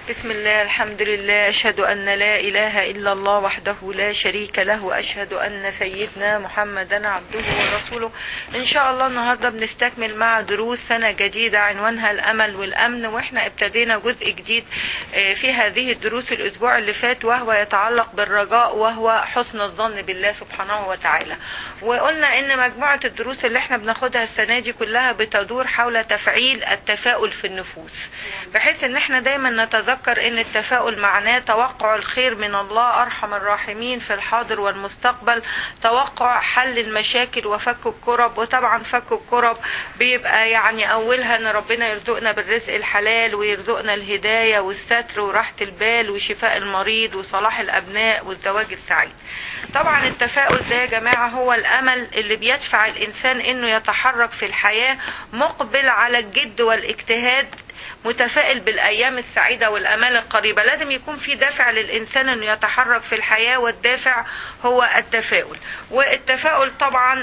بسم الله الحمد لله أشهد أن لا إله إلا الله وحده لا شريك له وأشهد أن سيدنا محمدا عبده ورسوله إن شاء الله النهاردة بنستكمل مع دروس سنة جديدة عنوانها الأمل والأمن وإحنا ابتدينا جزء جديد في هذه الدروس الأسبوع اللي فات وهو يتعلق بالرجاء وهو حسن الظن بالله سبحانه وتعالى وقلنا إن مجموعة الدروس اللي إحنا بناخدها السنة دي كلها بتدور حول تفعيل التفاؤل في النفوس بحيث إن إحنا دايما نتذكر نتذكر ان التفاؤل معناه توقع الخير من الله ارحم الراحمين في الحاضر والمستقبل توقع حل المشاكل وفك الكرب وطبعا فك الكرب بيبقى يعني اولها ان ربنا يرزقنا بالرزق الحلال ويرزقنا الهدايه والستر وراحه البال وشفاء المريض وصلاح الابناء والزواج السعيد طبعا التفاؤل ده يا جماعة هو الأمل اللي بيدفع الإنسان إنه يتحرك في الحياة مقبل على الجد والاجتهاد متفائل بالايام السعيده والامال القريبه لازم يكون في دافع للانسان انه يتحرك في الحياه والدافع هو التفاؤل والتفاؤل طبعا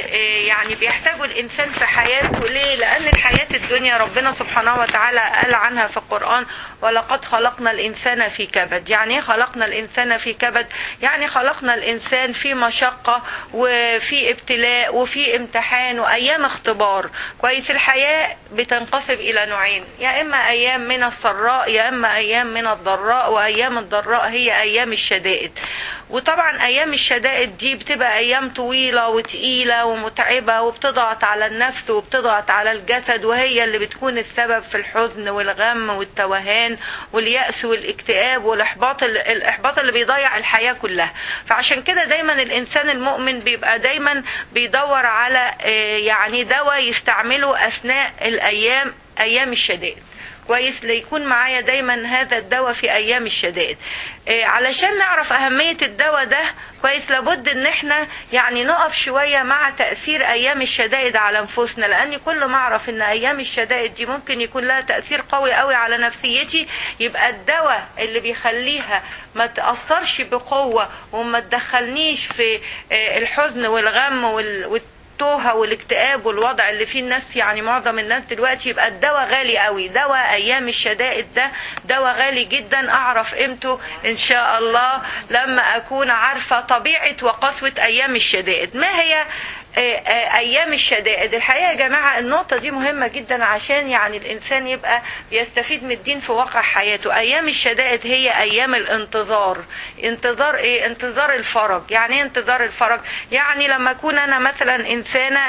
يعني بيحتاجه الانسان في حياته ليه لان الحياه الدنيا ربنا سبحانه وتعالى قال عنها في القران ولقد خلقنا الانسان في كبد يعني ايه خلقنا الانسان في كبد يعني خلقنا الانسان في مشقه وفي ابتلاء وفي امتحان وايام اختبار كويس الحياه بتنقسم الى نوعين يا اما ايام من السراء يا اما ايام من الضراء وايام الضراء هي ايام الشدائد وطبعا ايام الشدائد دي بتبقى ايام طويله وتقيله ومتعبه وبتضغط على النفس وبتضغط على الجسد وهي اللي بتكون السبب في الحزن والغم والتوهان والياس والاكتئاب والاحباط الاحباط اللي بيضيع الحياه كلها فعشان كده دايما الانسان المؤمن بيبقى دايما بيدور على يعني دواء يستعمله اثناء الايام ايام الشدائد كويس ليكون معايا دايما هذا الدواء في ايام الشدائد إيه علشان نعرف اهمية الدواء ده كويس لابد ان احنا يعني نقف شوية مع تأثير ايام الشدائد على نفوسنا لاني كل ما اعرف ان ايام الشدائد دي ممكن يكون لها تأثير قوي قوي على نفسيتي يبقى الدواء اللي بيخليها ما تأثرش بقوة وما تدخلنيش في الحزن والغم وال التوهة والاكتئاب والوضع اللي فيه الناس يعني معظم الناس دلوقتي يبقى الدواء غالي قوي دواء ايام الشدائد ده دواء غالي جدا اعرف قيمته ان شاء الله لما اكون عارفة طبيعة وقسوة ايام الشدائد ما هي ايام الشدائد الحقيقه يا جماعه النقطه دي مهمه جدا عشان يعني الانسان يبقى بيستفيد من الدين في واقع حياته ايام الشدائد هي ايام الانتظار انتظار ايه انتظار الفرج يعني ايه انتظار الفرج يعني لما اكون انا مثلا انسانه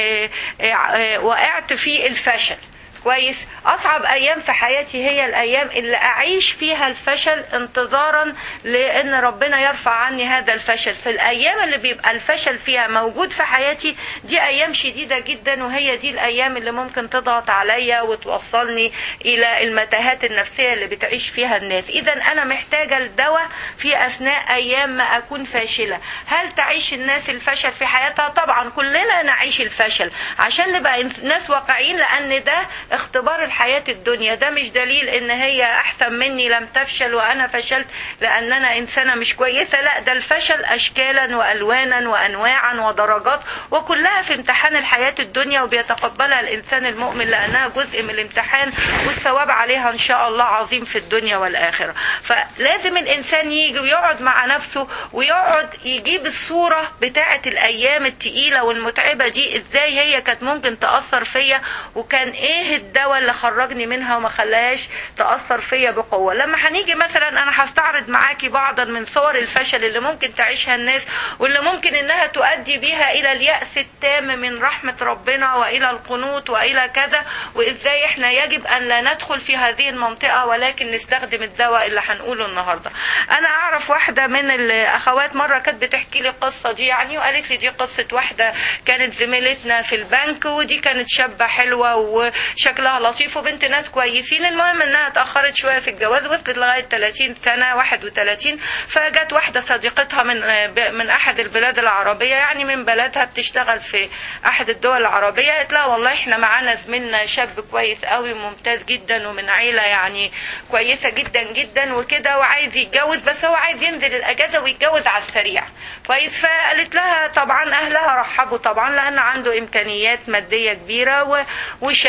وقعت في الفشل كويس اصعب ايام في حياتي هي الايام اللي اعيش فيها الفشل انتظارا لان ربنا يرفع عني هذا الفشل في الايام اللي بيبقى الفشل فيها موجود في حياتي دي ايام شديده جدا وهي دي الايام اللي ممكن تضغط عليا وتوصلني الى المتاهات النفسيه اللي بتعيش فيها الناس اذا انا محتاجه الدواء في اثناء ايام ما اكون فاشله هل تعيش الناس الفشل في حياتها طبعا كلنا نعيش الفشل عشان نبقى ناس واقعيين لان ده اختبار الحياة الدنيا ده مش دليل ان هي احسن مني لم تفشل وانا فشلت لان انا انسانة مش كويسة لا ده الفشل اشكالا والوانا وانواعا ودرجات وكلها في امتحان الحياة الدنيا وبيتقبلها الانسان المؤمن لانها جزء من الامتحان والثواب عليها ان شاء الله عظيم في الدنيا والاخرة فلازم الانسان يجي ويقعد مع نفسه ويقعد يجيب الصورة بتاعة الايام التقيلة والمتعبة دي ازاي هي كانت ممكن تأثر فيا وكان ايه الدواء اللي خرجني منها وما خلاهاش تأثر فيا بقوة لما هنيجي مثلا انا هستعرض معاكي بعضا من صور الفشل اللي ممكن تعيشها الناس واللي ممكن انها تؤدي بيها الى اليأس التام من رحمة ربنا والى القنوط والى كذا وازاي احنا يجب ان لا ندخل في هذه المنطقة ولكن نستخدم الدواء اللي هنقوله النهاردة انا اعرف واحدة من الاخوات مرة كانت بتحكي لي القصة دي يعني وقالت لي دي قصة واحدة كانت زميلتنا في البنك ودي كانت شابة حلوة وشكلها لطيف وبنت ناس كويسين المهم انها اتاخرت شويه في الجواز وصلت لغايه 30 سنه 31 فجت واحده صديقتها من من احد البلاد العربيه يعني من بلدها بتشتغل في احد الدول العربيه قالت لها والله احنا معانا زميلنا شاب كويس قوي ممتاز جدا ومن عيله يعني كويسه جدا جدا وكده وعايز يتجوز بس هو عايز ينزل الاجازه ويتجوز على السريع كويس فقالت لها طبعا اهلها رحبوا طبعا لان عنده امكانيات ماديه كبيره وشاب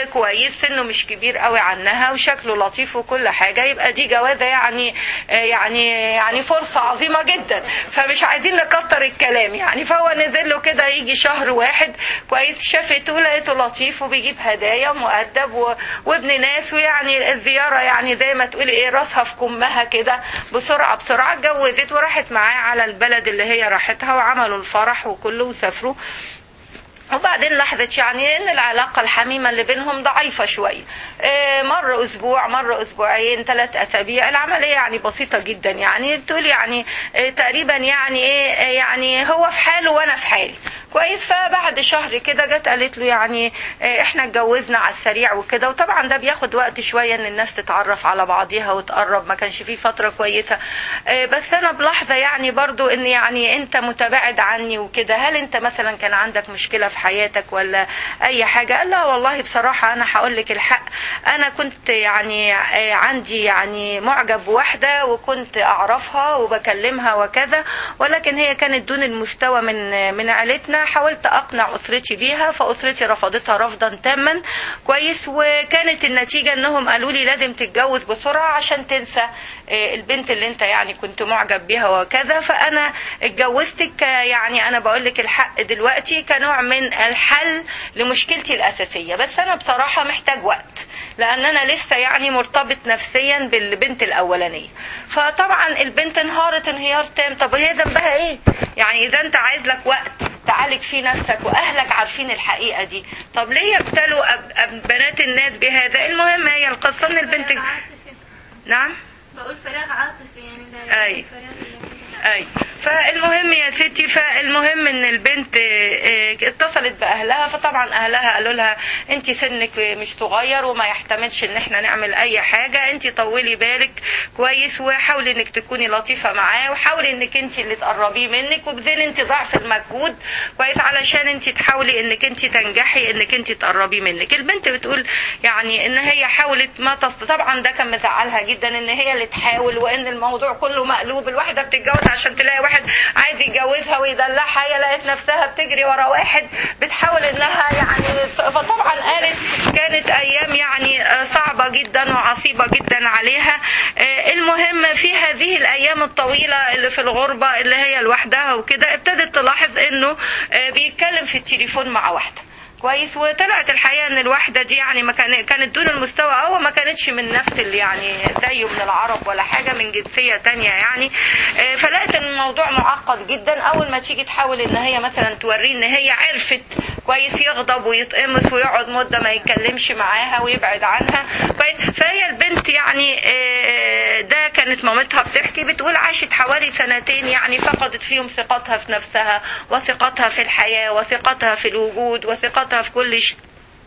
وكويس سنه مش كبير قوي عنها وشكله لطيف وكل حاجه يبقى دي جوازه يعني يعني يعني فرصه عظيمه جدا فمش عايزين نكتر الكلام يعني فهو نزل له كده يجي شهر واحد كويس شافته لقيته لطيف وبيجيب هدايا مؤدب و... وابن ناس ويعني الزياره يعني زي ما تقولي ايه راسها في كمها كده بسرعه بسرعه اتجوزت وراحت معاه على البلد اللي هي راحتها وعملوا الفرح وكله وسافروا وبعدين لاحظت يعني ان العلاقه الحميمه اللي بينهم ضعيفه شويه مره اسبوع مره اسبوعين ثلاث اسابيع العمليه يعني بسيطه جدا يعني بتقول يعني تقريبا يعني ايه يعني هو في حاله وانا في حالي كويس فبعد شهر كده جت قالت له يعني احنا اتجوزنا على السريع وكده وطبعا ده بياخد وقت شويه ان الناس تتعرف على بعضيها وتقرب ما كانش فيه فتره كويسه بس انا بلاحظه يعني برضو ان يعني انت متباعد عني وكده هل انت مثلا كان عندك مشكله في حياتك ولا اي حاجه قال لا والله بصراحه انا هقول لك الحق انا كنت يعني عندي يعني معجب بواحده وكنت اعرفها وبكلمها وكذا ولكن هي كانت دون المستوى من من عيلتنا حاولت اقنع اسرتي بيها فاسرتي رفضتها رفضا تاما كويس وكانت النتيجه انهم قالوا لي لازم تتجوز بسرعه عشان تنسى البنت اللي انت يعني كنت معجب بيها وكذا فانا اتجوزتك يعني انا بقول لك الحق دلوقتي كنوع من الحل لمشكلتي الأساسية بس أنا بصراحة محتاج وقت لأن أنا لسه يعني مرتبط نفسيا بالبنت الأولانية فطبعا البنت انهارت انهيار تام طب هي ذنبها ايه يعني اذا انت عايز لك وقت تعالج فيه نفسك واهلك عارفين الحقيقه دي طب ليه يبتلوا أب أب بنات الناس بهذا المهم هي القصه ان البنت نعم بقول فراغ عاطفي يعني ده أي. اي فالمهم يا ستي فالمهم ان البنت اتصلت باهلها فطبعا اهلها قالوا لها انت سنك مش صغير وما يحتملش ان احنا نعمل اي حاجه انت طولي بالك كويس وحاولي انك تكوني لطيفه معاه وحاولي انك انت اللي تقربيه منك وبذل انت ضعف المجهود كويس علشان انت تحاولي انك انت تنجحي انك انت تقربيه منك البنت بتقول يعني ان هي حاولت ما تص... طبعا ده كان مزعلها جدا ان هي اللي تحاول وان الموضوع كله مقلوب الواحده بتتجوز عشان تلاقي واحد عايز يتجوزها ويدلعها هي لقيت نفسها بتجري ورا واحد بتحاول انها يعني فطبعا قالت كانت ايام يعني صعبه جدا وعصيبه جدا عليها المهم في هذه الايام الطويله اللي في الغربه اللي هي لوحدها وكده ابتدت تلاحظ انه بيتكلم في التليفون مع واحده كويس وطلعت الحقيقه ان الواحده دي يعني ما كان كانت دون المستوى او ما كانتش من نفس اللي يعني زيه من العرب ولا حاجه من جنسيه تانية يعني فلقت ان الموضوع معقد جدا اول ما تيجي تحاول ان هي مثلا توريه ان هي عرفت كويس يغضب ويتقمص ويقعد مده ما يتكلمش معاها ويبعد عنها كويس فهي البنت يعني ده كانت مامتها بتحكي بتقول عاشت حوالي سنتين يعني فقدت فيهم ثقتها في نفسها وثقتها في الحياه وثقتها في الوجود وثقتها في كل شيء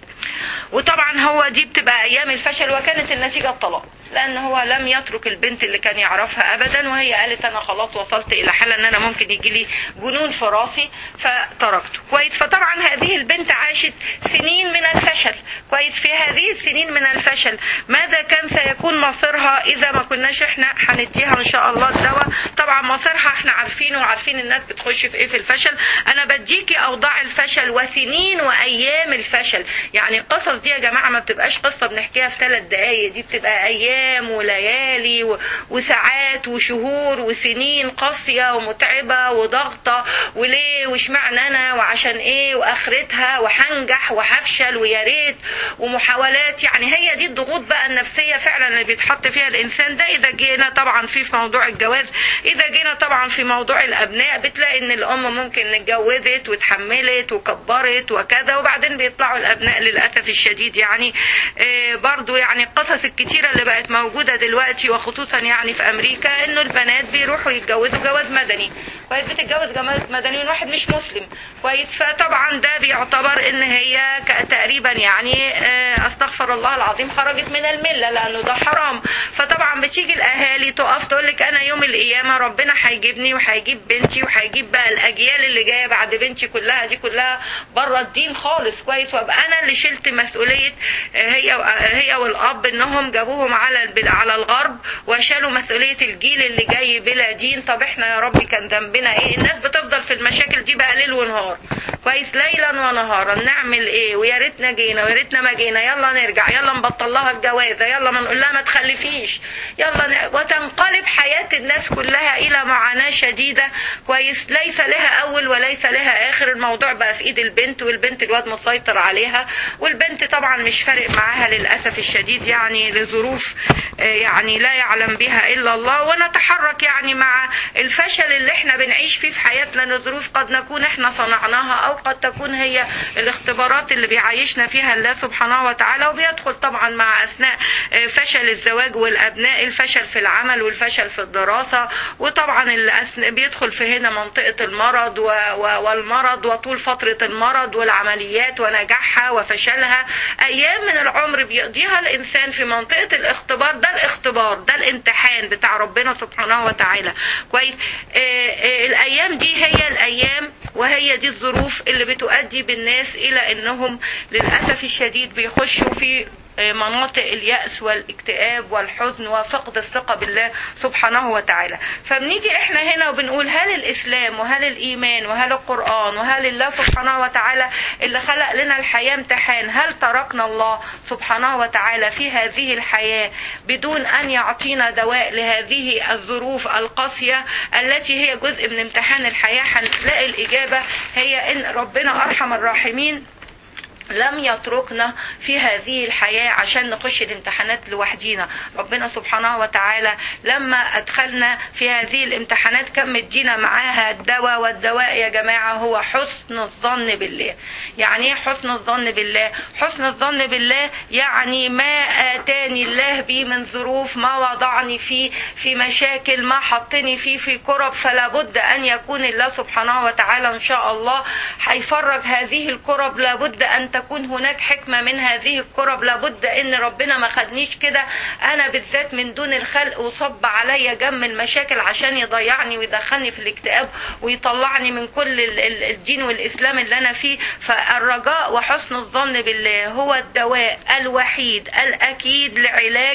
وطبعا هو دي بتبقى ايام الفشل وكانت النتيجه الطلاق لان هو لم يترك البنت اللي كان يعرفها ابدا وهي قالت انا خلاص وصلت الى حاله ان انا ممكن يجي لي جنون في راسي فتركته كويس فطبعا هذه البنت عاشت سنين من الفشل كويس في هذه السنين من الفشل ماذا كان سيكون مصيرها اذا ما كناش احنا هنديها ان شاء الله الدواء طبعا مصيرها احنا عارفينه وعارفين الناس بتخش في ايه في الفشل انا بديكي اوضاع الفشل وسنين وايام الفشل يعني القصص دي يا جماعه ما بتبقاش قصه بنحكيها في ثلاث دقائق دي بتبقى ايام ايام وليالي و... وساعات وشهور وسنين قاسيه ومتعبه وضغطه وليه واشمعنى انا وعشان ايه واخرتها وهنجح وهفشل ويا ريت ومحاولات يعني هي دي الضغوط بقى النفسيه فعلا اللي بيتحط فيها الانسان ده اذا جينا طبعا في في موضوع الجواز اذا جينا طبعا في موضوع الابناء بتلاقي ان الام ممكن اتجوزت واتحملت وكبرت وكذا وبعدين بيطلعوا الابناء للاسف الشديد يعني آه برضو يعني القصص الكتيره اللي بقت موجودة دلوقتي وخصوصا يعني في أمريكا إنه البنات بيروحوا يتجوزوا جواز مدني كويس بتتجوز جواز مدني من واحد مش مسلم كويس فطبعا ده بيعتبر إن هي تقريبا يعني أستغفر الله العظيم خرجت من الملة لأنه ده حرام فطبعا بتيجي الأهالي تقف تقول لك أنا يوم القيامة ربنا هيجيبني وهيجيب بنتي وهيجيب بقى الأجيال اللي جاية بعد بنتي كلها دي كلها بره الدين خالص كويس وابقى أنا اللي شلت مسؤولية هي هي والأب إنهم جابوهم على على الغرب وشالوا مسؤولية الجيل اللي جاي بلا دين طب احنا يا ربي كان ذنبنا ايه الناس بتفضل في المشاكل دي بقى ليل ونهار كويس ليلا ونهارا نعمل ايه ويا ريتنا جينا ويا ريتنا ما جينا يلا نرجع يلا نبطل لها الجوازه يلا ما نقول لها ما تخلفيش يلا ن... وتنقلب حياه الناس كلها الى معاناه شديده كويس ليس لها اول وليس لها اخر الموضوع بقى في ايد البنت والبنت الواد مسيطر عليها والبنت طبعا مش فارق معاها للاسف الشديد يعني لظروف آه، يعني لا يعلم بها الا الله ونتحرك يعني مع الفشل اللي احنا بنعيش فيه في حياتنا لظروف قد نكون احنا صنعناها او قد تكون هي الاختبارات اللي بيعيشنا فيها الله سبحانه وتعالى وبيدخل طبعا مع اثناء آه، فشل الزواج والابناء الفشل في العمل والفشل في الدراسه وطبعا اللي أثناء- بيدخل في هنا منطقه المرض و- و- والمرض وطول فتره المرض والعمليات ونجاحها وفشلها ايام من العمر بيقضيها الانسان في منطقه الاختبار ده الاختبار ده الامتحان بتاع ربنا سبحانه وتعالى كويس آه، آه، الايام دي هي الايام وهي دي الظروف اللي بتؤدي بالناس الى انهم للاسف الشديد بيخشوا في مناطق اليأس والاكتئاب والحزن وفقد الثقة بالله سبحانه وتعالى فبنيجي احنا هنا وبنقول هل الإسلام وهل الإيمان وهل القرآن وهل الله سبحانه وتعالى اللي خلق لنا الحياة امتحان هل تركنا الله سبحانه وتعالى في هذه الحياة بدون أن يعطينا دواء لهذه الظروف القاسية التي هي جزء من امتحان الحياة هنلاقي الإجابة هي إن ربنا أرحم الراحمين لم يتركنا في هذه الحياة عشان نخش الامتحانات لوحدينا ربنا سبحانه وتعالى لما أدخلنا في هذه الامتحانات كان مدينا معاها الدواء والدواء يا جماعة هو حسن الظن بالله يعني ايه حسن الظن بالله حسن الظن بالله يعني ما آتاني الله بي من ظروف ما وضعني فيه في مشاكل ما حطني فيه في كرب فلا بد أن يكون الله سبحانه وتعالى إن شاء الله هيفرج هذه الكرب لابد أن تكون هناك حكمة من هذه الكرب لابد ان ربنا ما خدنيش كده انا بالذات من دون الخلق وصب عليا جم المشاكل عشان يضيعني ويدخلني في الاكتئاب ويطلعني من كل ال- ال- الدين والاسلام اللي انا فيه فالرجاء وحسن الظن بالله هو الدواء الوحيد الاكيد لعلاج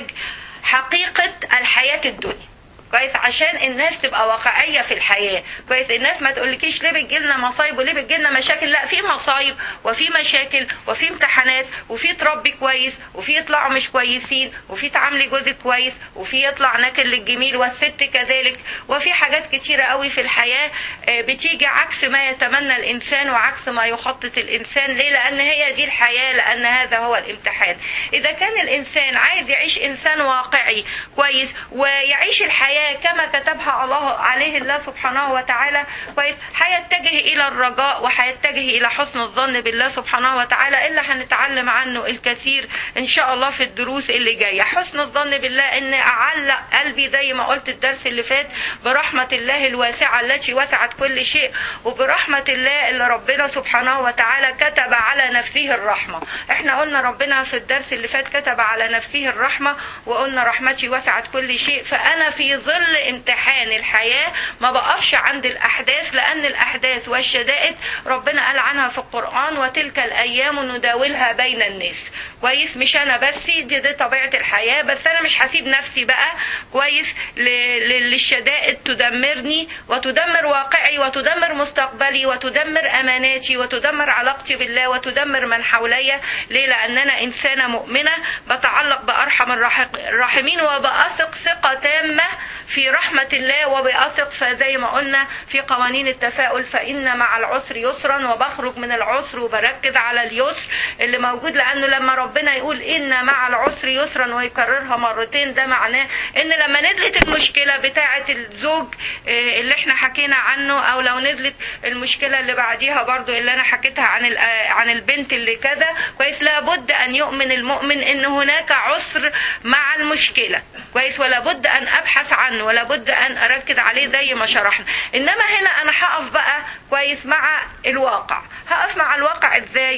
حقيقة الحياة الدنيا كويس عشان الناس تبقى واقعيه في الحياه كويس الناس ما تقولكيش ليه بتجيلنا مصايب وليه بتجيلنا مشاكل لا في مصايب وفي مشاكل وفي امتحانات وفي تربي كويس وفي يطلعوا مش كويسين وفي تعاملي جوزك كويس وفي يطلع ناكل للجميل والست كذلك وفي حاجات كتيره قوي في الحياه آه، بتيجي عكس ما يتمنى الانسان وعكس ما يخطط الانسان ليه لان هي دي الحياه لان هذا هو الامتحان اذا كان الانسان عايز يعيش انسان واقعي كويس ويعيش الحياه كما كتبها الله عليه الله سبحانه وتعالى كويس هيتجه الى الرجاء وهيتجه الى حسن الظن بالله سبحانه وتعالى الا هنتعلم عنه الكثير ان شاء الله في الدروس اللي جايه حسن الظن بالله ان اعلق قلبي زي ما قلت الدرس اللي فات برحمه الله الواسعه التي وسعت كل شيء وبرحمه الله اللي ربنا سبحانه وتعالى كتب على نفسه الرحمه احنا قلنا ربنا في الدرس اللي فات كتب على نفسه الرحمه وقلنا رحمتي وسعت كل شيء فانا في ظل امتحان الحياه ما بقفش عند الاحداث لان الاحداث والشدائد ربنا قال عنها في القران وتلك الايام نداولها بين الناس كويس مش انا بس دي, دي طبيعه الحياه بس انا مش هسيب نفسي بقى كويس ل- ل- للشدائد تدمرني وتدمر واقعي وتدمر مستقبلي وتدمر اماناتي وتدمر علاقتي بالله وتدمر من حوليا ليه لان انا انسانه مؤمنه بتعلق بارحم الراح- الراحمين وبأثق ثقه تامه في رحمة الله وبأثق فزي ما قلنا في قوانين التفاؤل فإن مع العسر يسرا وبخرج من العسر وبركز على اليسر اللي موجود لأنه لما ربنا يقول إن مع العسر يسرا ويكررها مرتين ده معناه إن لما نزلت المشكلة بتاعة الزوج آه، اللي احنا حكينا عنه أو لو نزلت المشكلة اللي بعديها برضو اللي أنا حكيتها عن ال- آه، عن البنت اللي كذا كويس لابد أن يؤمن المؤمن إن هناك عسر مع المشكلة كويس ولا بد أن أبحث عنه ولا بد أن أركز عليه زي ما شرحنا إنما هنا أنا هقف بقى كويس مع الواقع هقف مع الواقع إزاي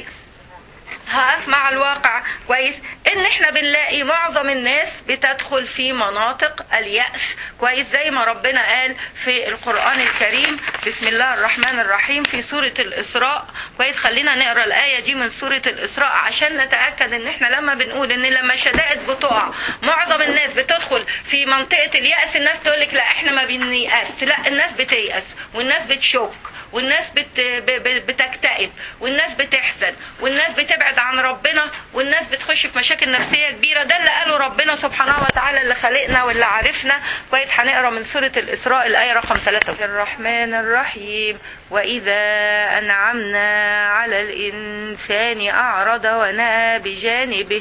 هقف مع الواقع كويس ان احنا بنلاقي معظم الناس بتدخل في مناطق اليأس كويس زي ما ربنا قال في القرآن الكريم بسم الله الرحمن الرحيم في سورة الإسراء كويس خلينا نقرا الآية دي من سورة الإسراء عشان نتأكد ان احنا لما بنقول ان لما شدائد بتقع معظم الناس بتدخل في منطقة اليأس الناس تقول لك لا احنا ما بنيأس لا الناس بتيأس والناس بتشك والناس بت ب- ب- بتكتئب والناس بتحزن والناس بتبعد عن ربنا والناس بتخش في مشاكل نفسيه كبيره ده اللي قاله ربنا سبحانه وتعالى اللي خلقنا واللي عرفنا كويس هنقرا من سوره الاسراء الايه رقم 3 الرحمن الرحيم واذا انعمنا على الانسان اعرض ونأى بجانبه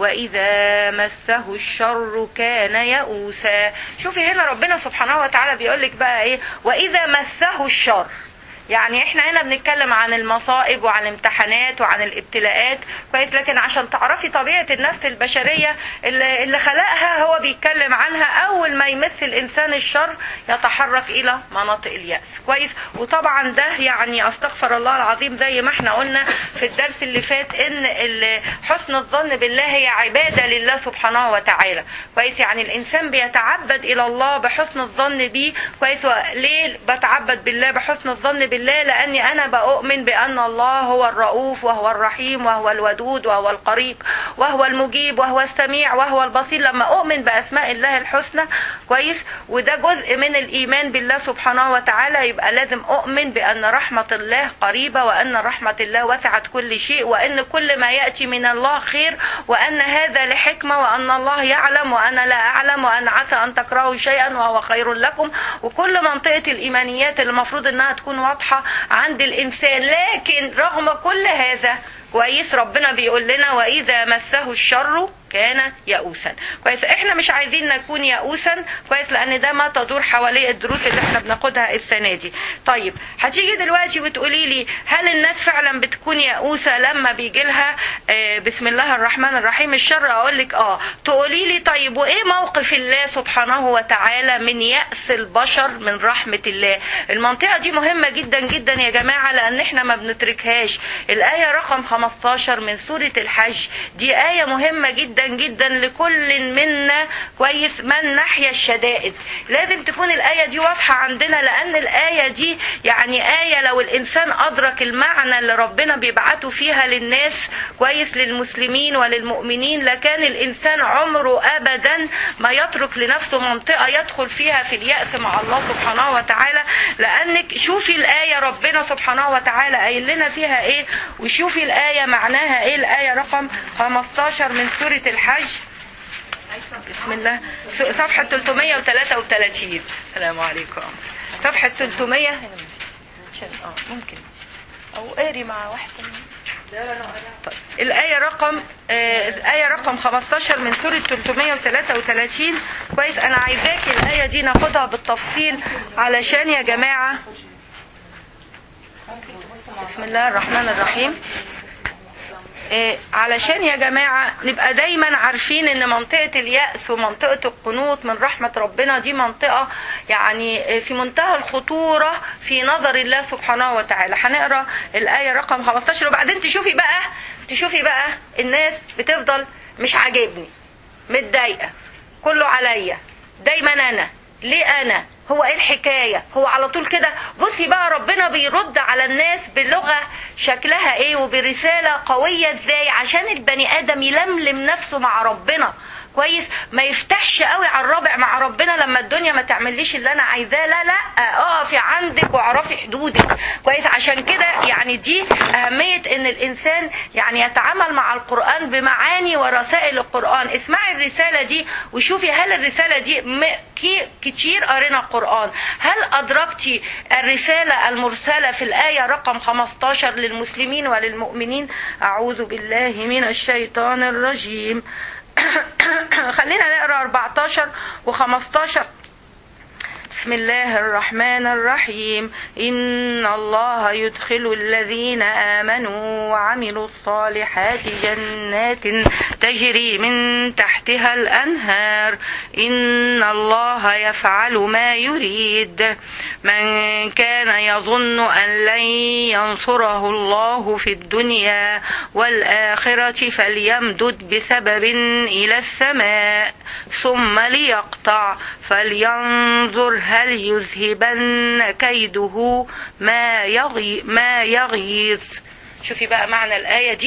واذا مسه الشر كان يئوسا شوفي هنا ربنا سبحانه وتعالى بيقول لك بقى ايه واذا مسه الشر يعني احنا هنا بنتكلم عن المصائب وعن الامتحانات وعن الابتلاءات كويس لكن عشان تعرفي طبيعه النفس البشريه اللي, اللي خلقها هو بيتكلم عنها اول ما يمس الانسان الشر يتحرك الى مناطق الياس كويس وطبعا ده يعني استغفر الله العظيم زي ما احنا قلنا في الدرس اللي فات ان ال- حسن الظن بالله هي عباده لله سبحانه وتعالى كويس يعني الانسان بيتعبد الى الله بحسن الظن بيه كويس ليه بتعبد بالله بحسن الظن بالله لاني انا بؤمن بان الله هو الرؤوف وهو الرحيم وهو الودود وهو القريب وهو المجيب وهو السميع وهو البصير لما اؤمن باسماء الله الحسنى كويس وده جزء من الايمان بالله سبحانه وتعالى يبقى لازم اؤمن بان رحمه الله قريبه وان رحمه الله وسعت كل شيء وان كل ما ياتي من الله خير وان هذا لحكمه وان الله يعلم وانا لا اعلم وان عسى ان تكرهوا شيئا وهو خير لكم وكل منطقه الايمانيات اللي المفروض انها تكون واضحه عند الانسان لكن رغم كل هذا كويس ربنا بيقول لنا واذا مسه الشر كان يئوسا كويس احنا مش عايزين نكون يئوسا كويس لان ده ما تدور حواليه الدروس اللي احنا بناخدها السنه دي طيب هتيجي دلوقتي وتقولي لي هل الناس فعلا بتكون يئوسه لما بيجي لها آه بسم الله الرحمن الرحيم الشر اقول لك اه تقولي لي طيب وايه موقف الله سبحانه وتعالى من يأس البشر من رحمه الله المنطقه دي مهمه جدا جدا يا جماعه لان احنا ما بنتركهاش الايه رقم 15 من سوره الحج دي ايه مهمه جدا جدا لكل منا كويس من ناحيه الشدائد لازم تكون الايه دي واضحه عندنا لان الايه دي يعني ايه لو الانسان ادرك المعنى اللي ربنا بيبعته فيها للناس كويس للمسلمين وللمؤمنين لكان الانسان عمره ابدا ما يترك لنفسه منطقه يدخل فيها في الياس مع الله سبحانه وتعالى لانك شوفي الايه ربنا سبحانه وتعالى قايل لنا فيها ايه وشوفي الايه معناها ايه الايه رقم 15 من سوره الحج بسم الله صفحة 333 السلام عليكم صفحة 300 عشان اه ممكن او قاري مع واحد طيب. الآية رقم آه الآية رقم 15 من سورة 333 كويس أنا عايزاكي الآية دي ناخدها بالتفصيل علشان يا جماعة بسم الله الرحمن الرحيم إيه علشان يا جماعة نبقى دايما عارفين ان منطقة اليأس ومنطقة القنوط من رحمة ربنا دي منطقة يعني في منتهى الخطورة في نظر الله سبحانه وتعالى هنقرا الآية رقم 15 وبعدين تشوفي بقى تشوفي بقى الناس بتفضل مش عاجبني متضايقة كله عليا دايما انا ليه انا هو ايه الحكايه هو على طول كده بصي بقى ربنا بيرد على الناس بلغه شكلها ايه وبرساله قويه ازاي عشان البني ادم يلملم نفسه مع ربنا كويس ما يفتحش قوي على الرابع مع ربنا لما الدنيا ما تعمليش اللي انا عايزاه لا لا اقفي عندك واعرفي حدودك كويس عشان كده يعني دي اهميه ان الانسان يعني يتعامل مع القران بمعاني ورسائل القران اسمعي الرساله دي وشوفي هل الرساله دي م- كي- كتير قرينا القران هل ادركتي الرساله المرسله في الايه رقم 15 للمسلمين وللمؤمنين اعوذ بالله من الشيطان الرجيم خلينا نقرا 14 و15 بسم الله الرحمن الرحيم إن الله يدخل الذين آمنوا وعملوا الصالحات جنات تجري من تحتها الأنهار إن الله يفعل ما يريد من كان يظن أن لن ينصره الله في الدنيا والآخرة فليمدد بسبب إلى السماء ثم ليقطع فلينظر هل يذهبن كيده ما يغي ما يغيظ شوفي بقى معنى الآية دي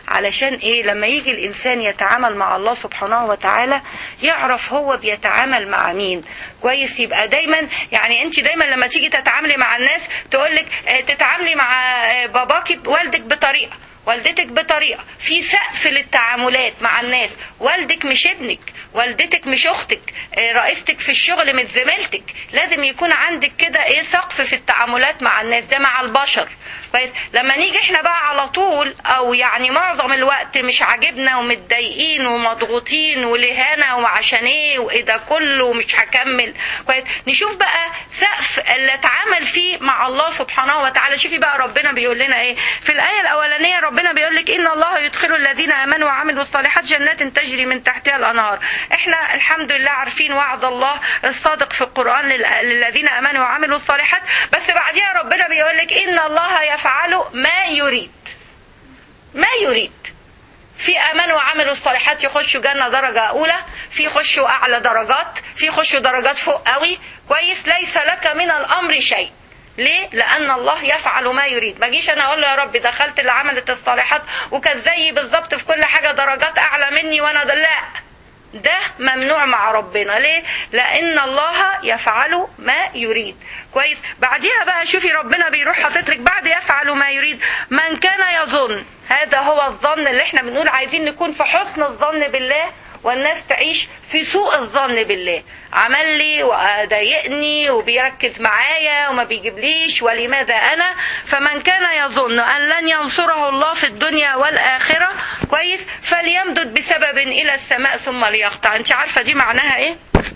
علشان ايه لما يجي الانسان يتعامل مع الله سبحانه وتعالى يعرف هو بيتعامل مع مين كويس يبقى دايما يعني انت دايما لما تيجي تتعاملي مع الناس تقولك اه تتعاملي مع اه باباكي والدك بطريقه والدتك بطريقة في سقف للتعاملات مع الناس والدك مش ابنك والدتك مش اختك رئيستك في الشغل مش زميلتك لازم يكون عندك كده ايه سقف في التعاملات مع الناس ده مع البشر كويس لما نيجي احنا بقى على طول او يعني معظم الوقت مش عاجبنا ومتضايقين ومضغوطين ولهنا وعشان ايه وايه ده كله ومش هكمل كويس نشوف بقى سقف اللي اتعامل فيه مع الله سبحانه وتعالى شوفي بقى ربنا بيقول لنا ايه في الايه الاولانيه ربنا بيقول لك ان الله يدخل الذين امنوا وعملوا الصالحات جنات تجري من تحتها الانهار احنا الحمد لله عارفين وعد الله الصادق في القران للذين امنوا وعملوا الصالحات بس بعديها ربنا بيقول لك ان الله يفعل ما يريد ما يريد في امنوا وعملوا الصالحات يخشوا جنه درجه اولى في يخشوا اعلى درجات في يخشوا درجات فوق قوي كويس ليس لك من الامر شيء ليه؟ لأن الله يفعل ما يريد، ما جيش أنا أقول له يا رب دخلت اللي عملت الصالحات وكانت زيي بالظبط في كل حاجة درجات أعلى مني وأنا ده لا ده ممنوع مع ربنا ليه لان الله يفعل ما يريد كويس بعديها بقى شوفي ربنا بيروح حاطط لك بعد يفعل ما يريد من كان يظن هذا هو الظن اللي احنا بنقول عايزين نكون في حسن الظن بالله والناس تعيش في سوء الظن بالله عمل لي وضايقني وبيركز معايا وما بيجيبليش ولماذا انا فمن كان يظن ان لن ينصره الله في الدنيا والاخره كويس فليمدد بسبب الى السماء ثم ليقطع انت عارفه دي معناها ايه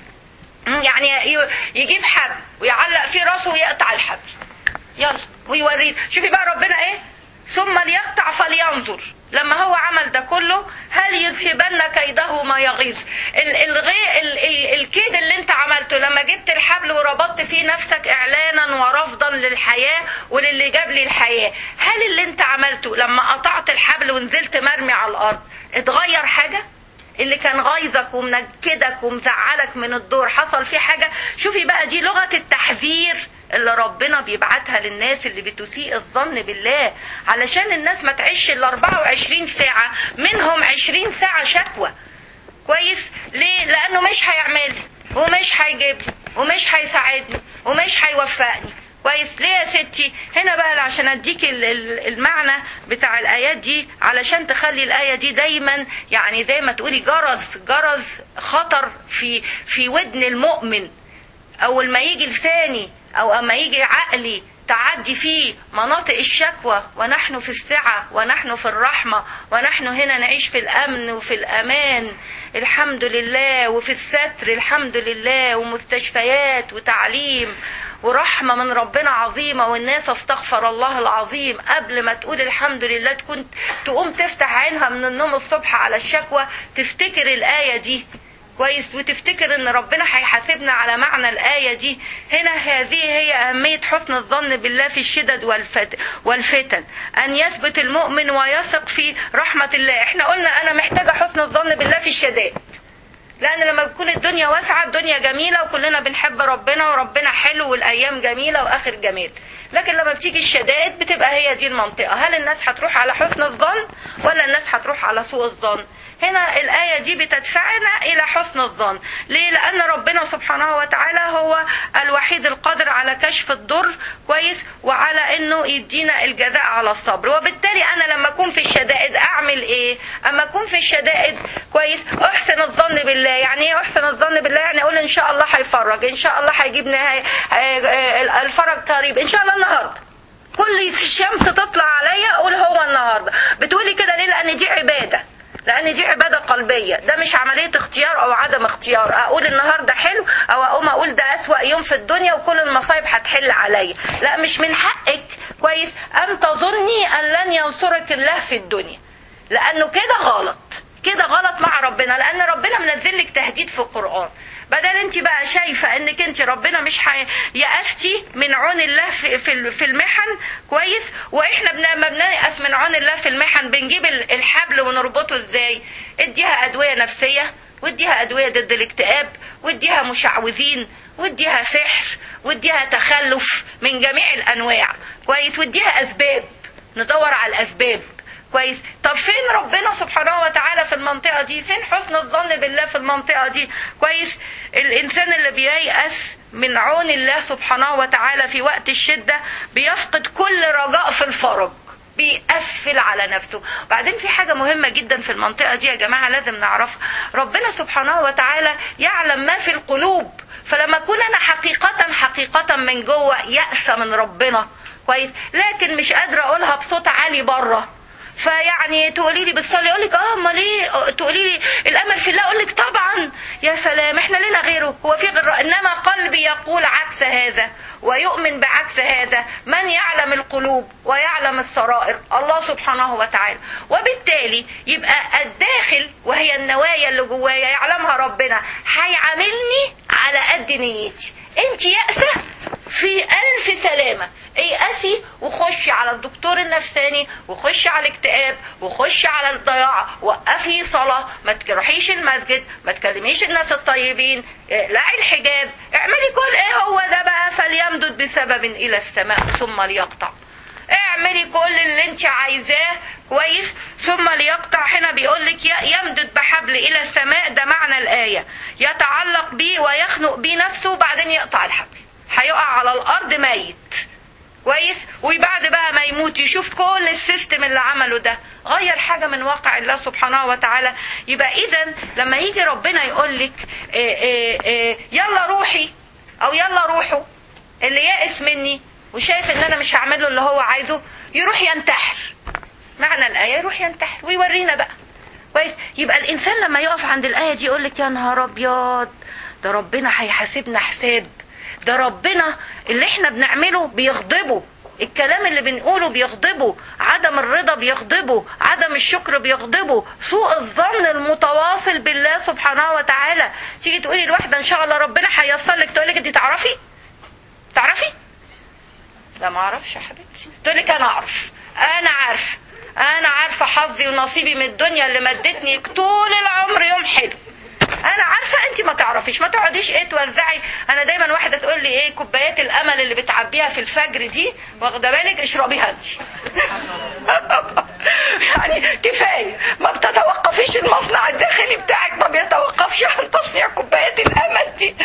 يعني يجيب حبل ويعلق في راسه ويقطع الحبل يلا ويورينا شوفي بقى ربنا ايه ثم ليقطع فلينظر لما هو عمل ده كله هل يذهبن كيده ما يغيظ الغي ال ال الكيد اللي انت عملته لما جبت الحبل وربطت فيه نفسك اعلانا ورفضا للحياه وللي جاب لي الحياه هل اللي انت عملته لما قطعت الحبل ونزلت مرمي على الارض اتغير حاجه اللي كان غايظك ومنكدك ومزعلك من الدور حصل فيه حاجه شوفي بقى دي لغه التحذير اللي ربنا بيبعتها للناس اللي بتسيء الظن بالله علشان الناس ما تعيش ال 24 ساعة منهم 20 ساعة شكوى كويس ليه لانه مش هيعمل ومش هيجيب لي ومش هيساعدني ومش هيوفقني كويس ليه يا ستي هنا بقى عشان اديك المعنى بتاع الايات دي علشان تخلي الايه دي دايما يعني زي ما تقولي جرس جرس خطر في في ودن المؤمن اول ما يجي لساني او اما يجي عقلي تعدي فيه مناطق الشكوى ونحن في السعة ونحن في الرحمة ونحن هنا نعيش في الأمن وفي الأمان الحمد لله وفي الستر الحمد لله ومستشفيات وتعليم ورحمة من ربنا عظيمة والناس استغفر الله العظيم قبل ما تقول الحمد لله تكون تقوم تفتح عينها من النوم الصبح على الشكوى تفتكر الآية دي كويس وتفتكر ان ربنا هيحاسبنا على معنى الآية دي هنا هذه هي أهمية حسن الظن بالله في الشدد والفتن أن يثبت المؤمن ويثق في رحمة الله احنا قلنا أنا محتاجة حسن الظن بالله في الشدائد لأن لما بتكون الدنيا واسعة الدنيا جميلة وكلنا بنحب ربنا وربنا حلو والأيام جميلة وآخر جميل لكن لما بتيجي الشدائد بتبقى هي دي المنطقة هل الناس هتروح على حسن الظن ولا الناس هتروح على سوء الظن هنا الآية دي بتدفعنا إلى حسن الظن ليه؟ لأن ربنا سبحانه وتعالى هو الوحيد القادر على كشف الضر كويس وعلى إنه يدينا الجزاء على الصبر وبالتالي أنا لما أكون في الشدائد أعمل إيه؟ أما أكون في الشدائد كويس أحسن الظن بالله يعني إيه أحسن الظن بالله يعني أقول إن شاء الله هيفرج إن شاء الله هيجيب نهاية الفرج قريب إن شاء الله النهاردة كل الشمس تطلع عليا أقول هو النهاردة بتقولي كده ليه؟ لأن دي عبادة لان دي عباده قلبيه ده مش عمليه اختيار او عدم اختيار اقول النهارده حلو او اقوم اقول ده اسوا يوم في الدنيا وكل المصايب هتحل عليا لا مش من حقك كويس ان تظني ان لن ينصرك الله في الدنيا لانه كده غلط كده غلط مع ربنا لان ربنا منزل لك تهديد في القران بدل انت بقى شايفه انك انت ربنا مش يأستي من عون الله في في المحن كويس واحنا لما بنيأس من عون الله في المحن بنجيب الحبل ونربطه ازاي اديها ادويه نفسيه واديها ادويه ضد الاكتئاب واديها مشعوذين واديها سحر واديها تخلف من جميع الانواع كويس واديها اسباب ندور على الاسباب كويس طب فين ربنا سبحانه وتعالى في المنطقة دي فين حسن الظن بالله في المنطقة دي كويس الإنسان اللي بييأس من عون الله سبحانه وتعالى في وقت الشدة بيفقد كل رجاء في الفرج بيقفل على نفسه وبعدين في حاجة مهمة جدا في المنطقة دي يا جماعة لازم نعرفها ربنا سبحانه وتعالى يعلم ما في القلوب فلما أكون أنا حقيقة حقيقة من جوه يأسى من ربنا كويس لكن مش قادرة أقولها بصوت عالي بره فيعني تقولي لي بتصلي اقول لك اه امال ايه تقولي لي الامل في الله اقول لك طبعا يا سلام احنا لنا غيره هو في غير انما قلبي يقول عكس هذا ويؤمن بعكس هذا من يعلم القلوب ويعلم السرائر الله سبحانه وتعالى وبالتالي يبقى الداخل وهي النوايا اللي جوايا يعلمها ربنا هيعاملني على قد نيتي انت يأسة في ألف سلامة ايأسي وخشي على الدكتور النفساني وخشي على الاكتئاب وخشي على الضياع وقفي صلاة ما تروحيش المسجد ما تكلميش الناس الطيبين اقلعي الحجاب اعملي كل ايه هو ده بقى فليمدد بسبب الى السماء ثم ليقطع اعملي كل اللي انت عايزاه كويس ثم ليقطع هنا بيقول لك يمدد بحبل الى السماء ده معنى الايه يتعلق بيه ويخنق بيه نفسه وبعدين يقطع الحبل هيقع على الارض ميت كويس وبعد بقى ما يموت يشوف كل السيستم اللي عمله ده غير حاجة من واقع الله سبحانه وتعالى يبقى إذا لما يجي ربنا يقول لك إيه إيه إيه يلا روحي أو يلا روحوا اللي يائس مني وشايف ان انا مش هعمل له اللي هو عايزه يروح ينتحر معنى الآية يروح ينتحر ويورينا بقى كويس يبقى الإنسان لما يقف عند الآية دي يقول لك يا نهار أبيض ده ربنا هيحاسبنا حساب ده ربنا اللي احنا بنعمله بيغضبه الكلام اللي بنقوله بيغضبه عدم الرضا بيغضبه عدم الشكر بيغضبه سوء الظن المتواصل بالله سبحانه وتعالى تيجي تقولي لواحدة ان شاء الله ربنا هييسر لك تقول لك انت تعرفي تعرفي لا ما اعرفش يا حبيبتي تقول لك انا اعرف انا عارفه انا عارفه حظي ونصيبي من الدنيا اللي مدتني طول العمر يوم حلو انا عارفه انت ما تعرفيش ما تقعديش ايه توزعي انا دايما واحده تقول لي ايه كوبايات الامل اللي بتعبيها في الفجر دي واخده بالك اشربيها انت يعني كفايه ما بتتوقفيش المصنع الداخلي بتاعك ما بيتوقفش عن تصنيع كوبايات الامل دي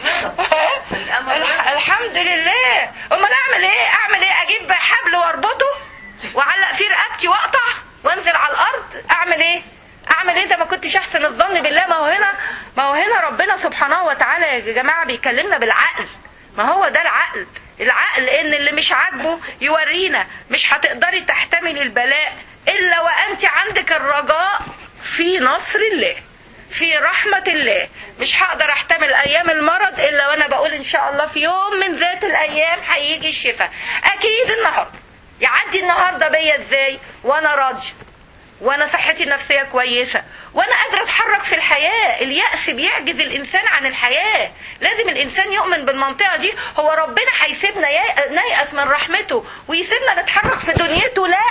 الحمد لله امال اعمل ايه اعمل ايه اجيب حبل واربطه واعلق فيه رقبتي واقطع وانزل على الارض اعمل ايه اعمل ايه ده ما كنتش احسن الظن بالله ما هو هنا ما هو هنا ربنا سبحانه وتعالى يا جماعه بيكلمنا بالعقل ما هو ده العقل العقل ان اللي مش عاجبه يورينا مش هتقدري تحتملي البلاء الا وانت عندك الرجاء في نصر الله في رحمة الله مش هقدر احتمل ايام المرض الا وانا بقول ان شاء الله في يوم من ذات الايام هيجي الشفاء اكيد النهارده يعدي النهارده بيا ازاي وانا راضيه وانا صحتي النفسيه كويسه وانا قادره اتحرك في الحياه الياس بيعجز الانسان عن الحياه لازم الانسان يؤمن بالمنطقه دي هو ربنا هيسيبنا نيأس من رحمته ويسيبنا نتحرك في دنيته لا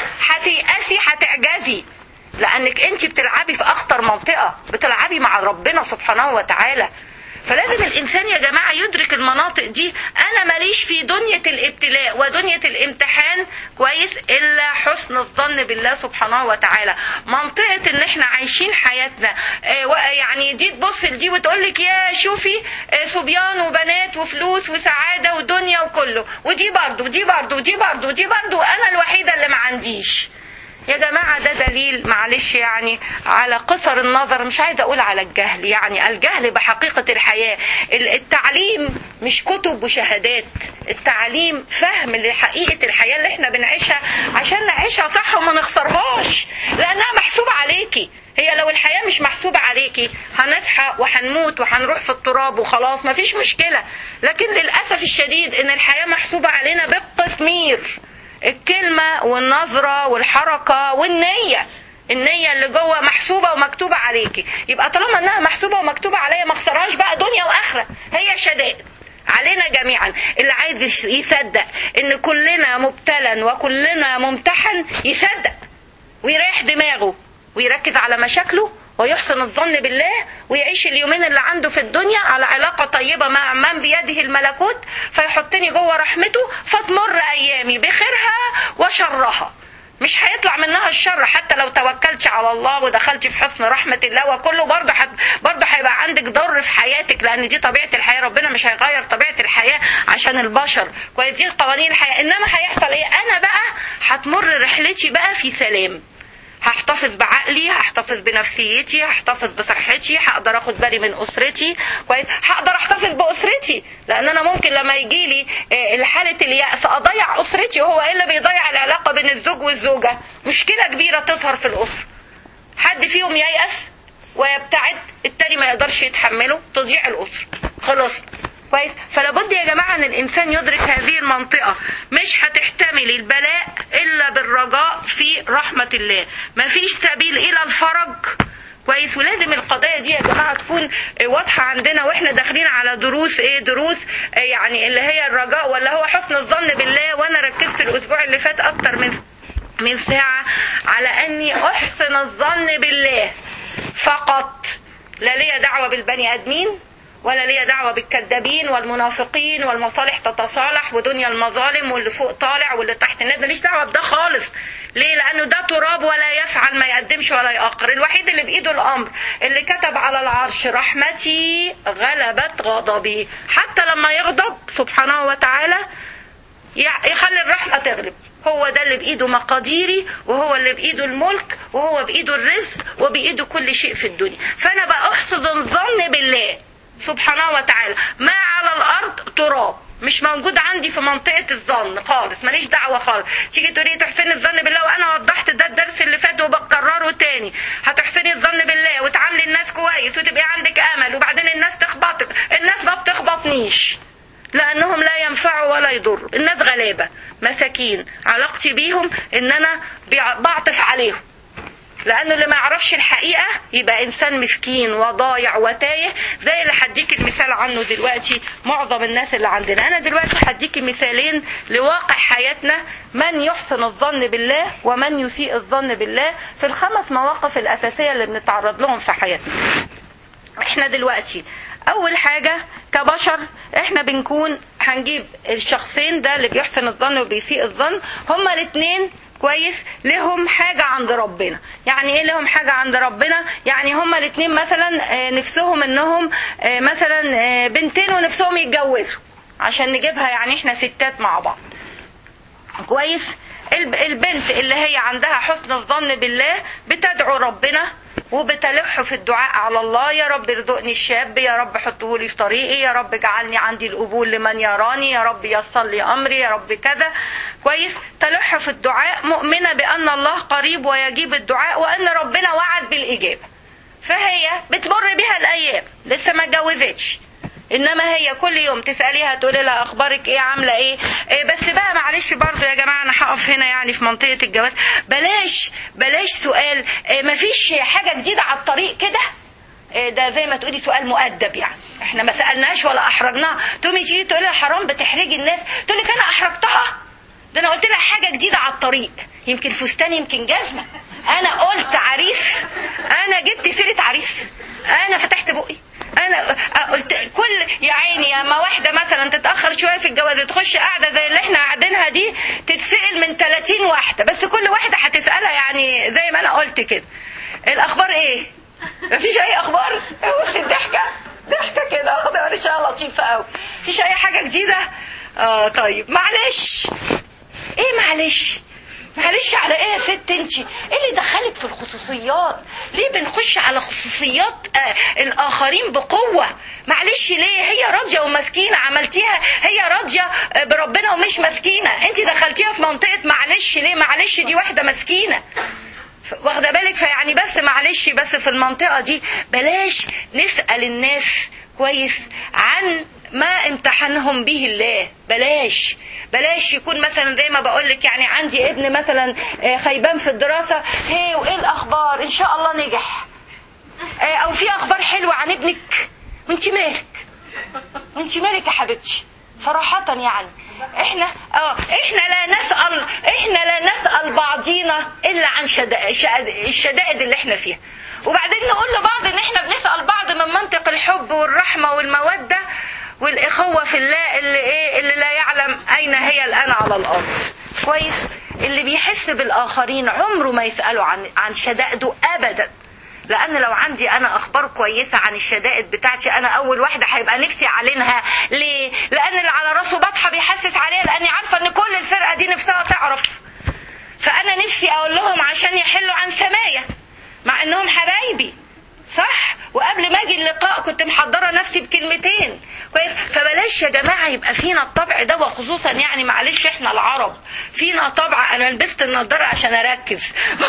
هتيأسي هتعجزي لانك انت بتلعبي في اخطر منطقه بتلعبي مع ربنا سبحانه وتعالى فلازم الانسان يا جماعه يدرك المناطق دي انا ماليش في دنيا الابتلاء ودنيا الامتحان كويس الا حسن الظن بالله سبحانه وتعالى منطقه ان احنا عايشين حياتنا آه يعني دي تبص لدي وتقول لك يا شوفي آه صبيان وبنات وفلوس وسعاده ودنيا وكله ودي برضه ودي برضه ودي برضه ودي برضه وانا الوحيده اللي ما عنديش يا جماعة ده دليل معلش يعني على قصر النظر مش عايزة أقول على الجهل يعني الجهل بحقيقة الحياة التعليم مش كتب وشهادات التعليم فهم لحقيقة الحياة اللي احنا بنعيشها عشان نعيشها صح وما نخسرهاش لأنها محسوبة عليكي هي لو الحياة مش محسوبة عليكي هنصحى وهنموت وهنروح في التراب وخلاص مفيش مشكلة لكن للأسف الشديد إن الحياة محسوبة علينا بالقطمير الكلمة والنظرة والحركة والنية النية اللي جوه محسوبة ومكتوبة عليكي يبقى طالما انها محسوبة ومكتوبة عليا ما اخسرهاش بقى دنيا واخرة هي شدائد علينا جميعا اللي عايز يصدق ان كلنا مبتلى وكلنا ممتحن يصدق ويريح دماغه ويركز على مشاكله ويحسن الظن بالله ويعيش اليومين اللي عنده في الدنيا على علاقة طيبة مع من بيده الملكوت فيحطني جوه رحمته فتمر أيامي بخيرها وشرها مش هيطلع منها الشر حتى لو توكلتي على الله ودخلتي في حسن رحمة الله وكله برضه حت... برضه هيبقى عندك ضر في حياتك لأن دي طبيعة الحياة ربنا مش هيغير طبيعة الحياة عشان البشر كويس دي قوانين الحياة إنما هيحصل إيه أنا بقى هتمر رحلتي بقى في سلام هحتفظ بعقلي هحتفظ بنفسيتي هحتفظ بصحتي هقدر اخد بالي من اسرتي كويس هقدر احتفظ باسرتي لان انا ممكن لما يجي لي حاله الياس اضيع اسرتي وهو ايه اللي بيضيع العلاقه بين الزوج والزوجه مشكله كبيره تظهر في الاسره حد فيهم ييأس ويبتعد التاني ما يقدرش يتحمله تضيع الاسره خلاص كويس فلابد يا جماعه ان الانسان يدرك هذه المنطقه مش هتحتمل البلاء الا بالرجاء في رحمه الله مفيش سبيل الى الفرج كويس ولازم القضايا دي يا جماعه تكون واضحه عندنا واحنا داخلين على دروس ايه دروس يعني اللي هي الرجاء ولا هو حسن الظن بالله وانا ركزت الاسبوع اللي فات اكتر من من ساعه على اني احسن الظن بالله فقط لا ليا دعوه بالبني ادمين ولا ليا دعوه بالكذابين والمنافقين والمصالح تتصالح ودنيا المظالم واللي فوق طالع واللي تحت نازل ماليش دعوه بده خالص ليه لانه ده تراب ولا يفعل ما يقدمش ولا يأخر الوحيد اللي بايده الامر اللي كتب على العرش رحمتي غلبت غضبي حتى لما يغضب سبحانه وتعالى يخلي الرحمه تغلب هو ده اللي بايده مقاديري وهو اللي بايده الملك وهو بايده الرزق وبايده كل شيء في الدنيا فانا بقى احسن الظن بالله سبحانه وتعالى ما على الارض تراب مش موجود عندي في منطقة الظن خالص ماليش دعوة خالص تيجي تقولي تحسني الظن بالله وانا وضحت ده الدرس اللي فات وبكرره تاني هتحسني الظن بالله وتعاملي الناس كويس وتبقي عندك امل وبعدين الناس تخبطك الناس ما بتخبطنيش لانهم لا ينفعوا ولا يضروا الناس غلابة مساكين علاقتي بيهم ان انا بعطف عليهم لانه اللي ما يعرفش الحقيقه يبقى انسان مسكين وضايع وتايه زي اللي هديك المثال عنه دلوقتي معظم الناس اللي عندنا انا دلوقتي هديك مثالين لواقع حياتنا من يحسن الظن بالله ومن يسيء الظن بالله في الخمس مواقف الاساسيه اللي بنتعرض لهم في حياتنا احنا دلوقتي اول حاجه كبشر احنا بنكون هنجيب الشخصين ده اللي بيحسن الظن وبيسيء الظن هما الاثنين كويس لهم حاجة عند ربنا يعني ايه لهم حاجة عند ربنا يعني هما الاتنين مثلا نفسهم انهم مثلا بنتين ونفسهم يتجوزوا عشان نجيبها يعني احنا ستات مع بعض كويس البنت اللي هي عندها حسن الظن بالله بتدعو ربنا وبتلح في الدعاء على الله يا رب ارزقني الشاب يا رب حطه لي في طريقي يا رب اجعلني عندي القبول لمن يراني يا رب يسر لي امري يا رب كذا كويس تلح في الدعاء مؤمنه بان الله قريب ويجيب الدعاء وان ربنا وعد بالاجابه فهي بتمر بها الايام لسه ما اتجوزتش انما هي كل يوم تساليها تقولي لها اخبارك ايه عامله ايه, إيه بس بقى معلش برضه يا جماعه انا هقف هنا يعني في منطقه الجواز بلاش بلاش سؤال إيه مفيش حاجه جديده على الطريق كده إيه ده زي ما تقولي سؤال مؤدب يعني احنا ما سالناش ولا احرجناها تقومي تيجي تقولي لها حرام بتحرجي الناس تقول لك انا احرجتها ده انا قلت لها حاجه جديده على الطريق يمكن فستان يمكن جزمه انا قلت عريس انا جبت سيره عريس انا فتحت بقي انا قلت كل يا عيني اما واحده مثلا تتاخر شويه في الجواز تخش قاعده زي اللي احنا قاعدينها دي تتسال من 30 واحده بس كل واحده هتسالها يعني زي ما انا قلت كده الاخبار ايه مفيش اي اخبار الضحكه ضحكه كده اخبار ان شاء الله لطيفه قوي مفيش اي حاجه جديده اه طيب معلش ايه معلش معلش على ايه يا ست انت ايه اللي دخلك في الخصوصيات ليه بنخش على خصوصيات آه الاخرين بقوه معلش ليه هي راضيه ومسكينه عملتيها هي راضيه بربنا ومش مسكينه انت دخلتيها في منطقه معلش ليه معلش دي واحده مسكينه واخده بالك فيعني بس معلش بس في المنطقه دي بلاش نسال الناس كويس عن ما امتحنهم به الله بلاش بلاش يكون مثلا زي ما بقول لك يعني عندي ابن مثلا خيبان في الدراسه هي وايه الاخبار ان شاء الله نجح او في اخبار حلوه عن ابنك وانت مالك وانت مالك يا حبيبتي صراحه يعني احنا اه احنا لا نسال احنا لا نسال بعضينا الا عن الشدائد اللي احنا فيها وبعدين نقول لبعض ان احنا بنسال بعض من منطق الحب والرحمه والموده والاخوه في الله اللي ايه اللي لا يعلم اين هي الان على الارض كويس اللي بيحس بالاخرين عمره ما يساله عن عن شدائده ابدا لان لو عندي انا اخبار كويسه عن الشدائد بتاعتي انا اول واحده هيبقى نفسي اعلنها ليه لان اللي على راسه بطحه بيحسس عليها لاني عارفه ان كل الفرقه دي نفسها تعرف فانا نفسي اقول لهم عشان يحلوا عن سمايا مع انهم حبايبي صح وقبل ما اجي اللقاء كنت محضره نفسي بكلمتين كويس فبلاش يا جماعه يبقى فينا الطبع ده وخصوصا يعني معلش احنا العرب فينا طبع انا لبست النضاره عشان اركز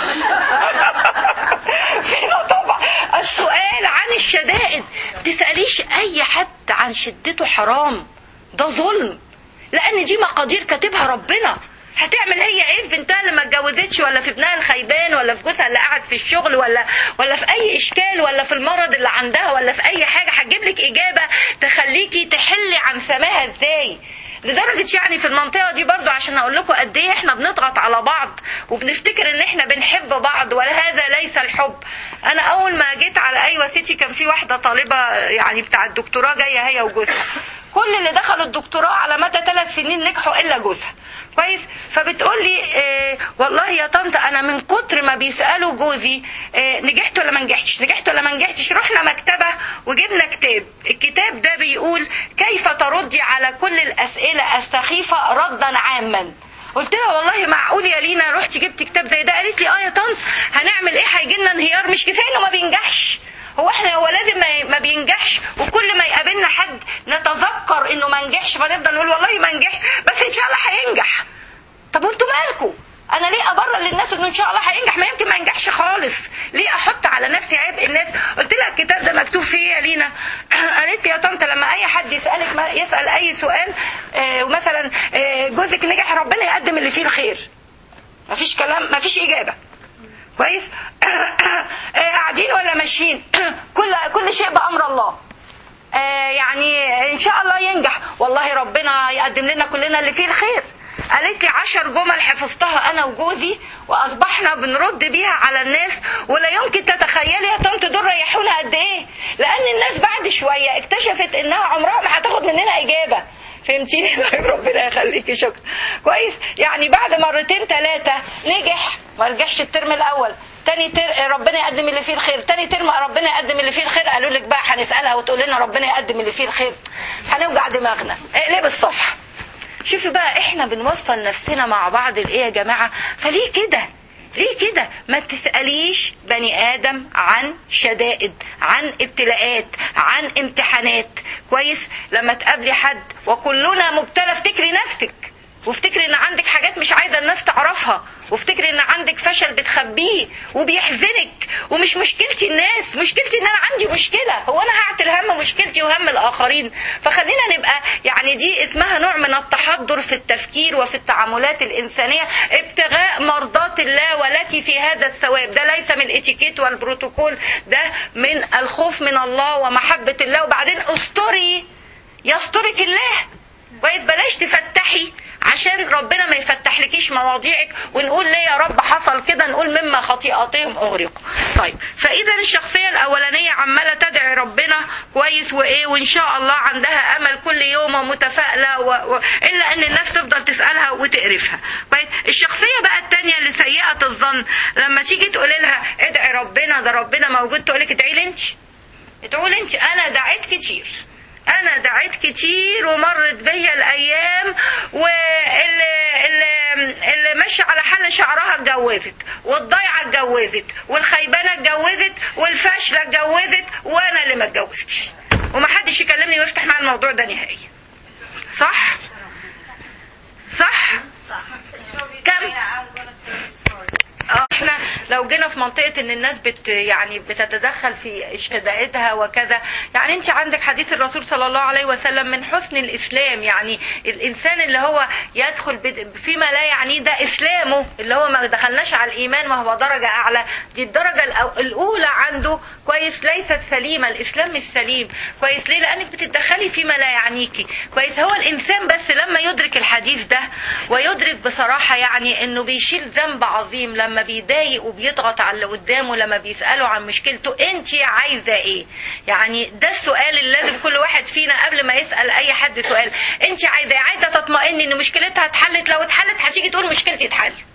فينا طبع السؤال عن الشدائد تساليش اي حد عن شدته حرام ده ظلم لان دي مقادير كاتبها ربنا هتعمل هي ايه في بنتها اللي ما اتجوزتش ولا في ابنها الخيبان ولا في جوزها اللي قاعد في الشغل ولا ولا في اي اشكال ولا في المرض اللي عندها ولا في اي حاجه هتجيب لك اجابه تخليكي تحلي عن سماها ازاي لدرجة يعني في المنطقة دي برضو عشان أقول لكم قد إيه إحنا بنضغط على بعض وبنفتكر إن إحنا بنحب بعض وهذا ليس الحب. أنا أول ما جيت على أيوة سيتي كان في واحدة طالبة يعني بتاع الدكتوراه جاية هي وجوزها. كل اللي دخلوا الدكتوراه على مدى ثلاث سنين نجحوا إلا جوزها. كويس فبتقول لي إيه والله يا طنط انا من كتر ما بيسالوا جوزي إيه نجحت ولا ما نجحتش نجحت ولا ما نجحتش رحنا مكتبه وجبنا كتاب الكتاب ده بيقول كيف تردي على كل الاسئله السخيفه ردا عاما قلت لها والله معقول يا لينا رحت جبت كتاب زي ده قالت لي اه يا طنط هنعمل ايه هيجي لنا انهيار مش كفايه انه ما بينجحش هو احنا هو لازم ما بينجحش وكل ما يقابلنا حد نتذكر انه ما نجحش فنفضل نقول والله ما نجحش بس ان شاء الله هينجح طب وانتوا مالكم انا ليه ابرر للناس انه ان شاء الله هينجح ما يمكن ما ينجحش خالص ليه احط على نفسي عبء الناس قلت لها الكتاب ده مكتوب فيه ايه يا لينا قالت لي يا طنط لما اي حد يسالك ما يسال اي سؤال آه ومثلا آه جوزك نجح ربنا يقدم اللي فيه الخير مفيش كلام مفيش اجابه كويس قاعدين ولا ماشيين كل كل شيء بامر الله آه يعني ان شاء الله ينجح والله ربنا يقدم لنا كلنا اللي فيه الخير قالت لي عشر جمل حفظتها انا وجوزي واصبحنا بنرد بيها على الناس ولا يمكن تتخيلي يا طنط دول ريحونا قد ايه لان الناس بعد شويه اكتشفت انها عمرها ما هتاخد مننا اجابه فهمتيني طيب ربنا يخليكي شكرا كويس يعني بعد مرتين ثلاثه نجح ما رجعش الترم الاول تاني تر... ربنا يقدم اللي فيه الخير تاني ترم ربنا يقدم اللي فيه الخير قالوا لك بقى هنسالها وتقول لنا ربنا يقدم اللي فيه الخير هنوجع دماغنا اقلب الصفحه شوفي بقى احنا بنوصل نفسنا مع بعض لايه يا جماعه فليه كده ليه كده ما تسأليش بني آدم عن شدائد عن ابتلاءات عن امتحانات كويس لما تقابلي حد وكلنا مبتلى افتكري نفسك وافتكري ان عندك حاجات مش عايزه الناس تعرفها وافتكري ان عندك فشل بتخبيه وبيحزنك ومش مشكلتي الناس مشكلتي ان انا عندي مشكله هو انا هعتل هم مشكلتي وهم الاخرين فخلينا نبقى يعني دي اسمها نوع من التحضر في التفكير وفي التعاملات الانسانيه ابتغاء مرضات الله ولك في هذا الثواب ده ليس من الاتيكيت والبروتوكول ده من الخوف من الله ومحبه الله وبعدين استري يسترك الله كويس بلاش تفتحي عشان ربنا ما يفتحلكيش مواضيعك ونقول ليه يا رب حصل كده نقول مما خطيئاتهم اغرقوا طيب فاذا الشخصيه الاولانيه عماله تدعي ربنا كويس وايه وان شاء الله عندها امل كل يوم ومتفائله و... و... الا ان الناس تفضل تسالها وتقرفها كويس الشخصيه بقى الثانيه اللي سيئه الظن لما تيجي تقولي لها ادعي ربنا ده ربنا موجود تقول لك ادعي لي انت تقول انت انا دعيت كتير انا دعيت كتير ومرت بيا الايام واللي اللي, اللي ماشيه على حل شعرها اتجوزت والضيعه اتجوزت والخيبانه اتجوزت والفاشله اتجوزت وانا اللي ما اتجوزتش ومحدش يكلمني ويفتح معايا الموضوع ده نهائيا صح صح كم احنا لو جينا في منطقه ان الناس بت يعني بتتدخل في شدائدها وكذا يعني انت عندك حديث الرسول صلى الله عليه وسلم من حسن الاسلام يعني الانسان اللي هو يدخل فيما لا يعنيه ده اسلامه اللي هو ما دخلناش على الايمان وهو درجه اعلى دي الدرجه الاولى عنده كويس ليست سليمه الاسلام مش سليم كويس ليه لانك بتتدخلي فيما لا يعنيكي كويس هو الانسان بس لما يدرك الحديث ده ويدرك بصراحه يعني انه بيشيل ذنب عظيم لما بيضايق وبيضغط على اللي قدامه لما بيساله عن مشكلته انت عايزه ايه يعني ده السؤال اللي لازم كل واحد فينا قبل ما يسال اي حد سؤال انت عايزه ايه عايزه تطمئني ان مشكلتها اتحلت لو اتحلت هتيجي تقول مشكلتي اتحلت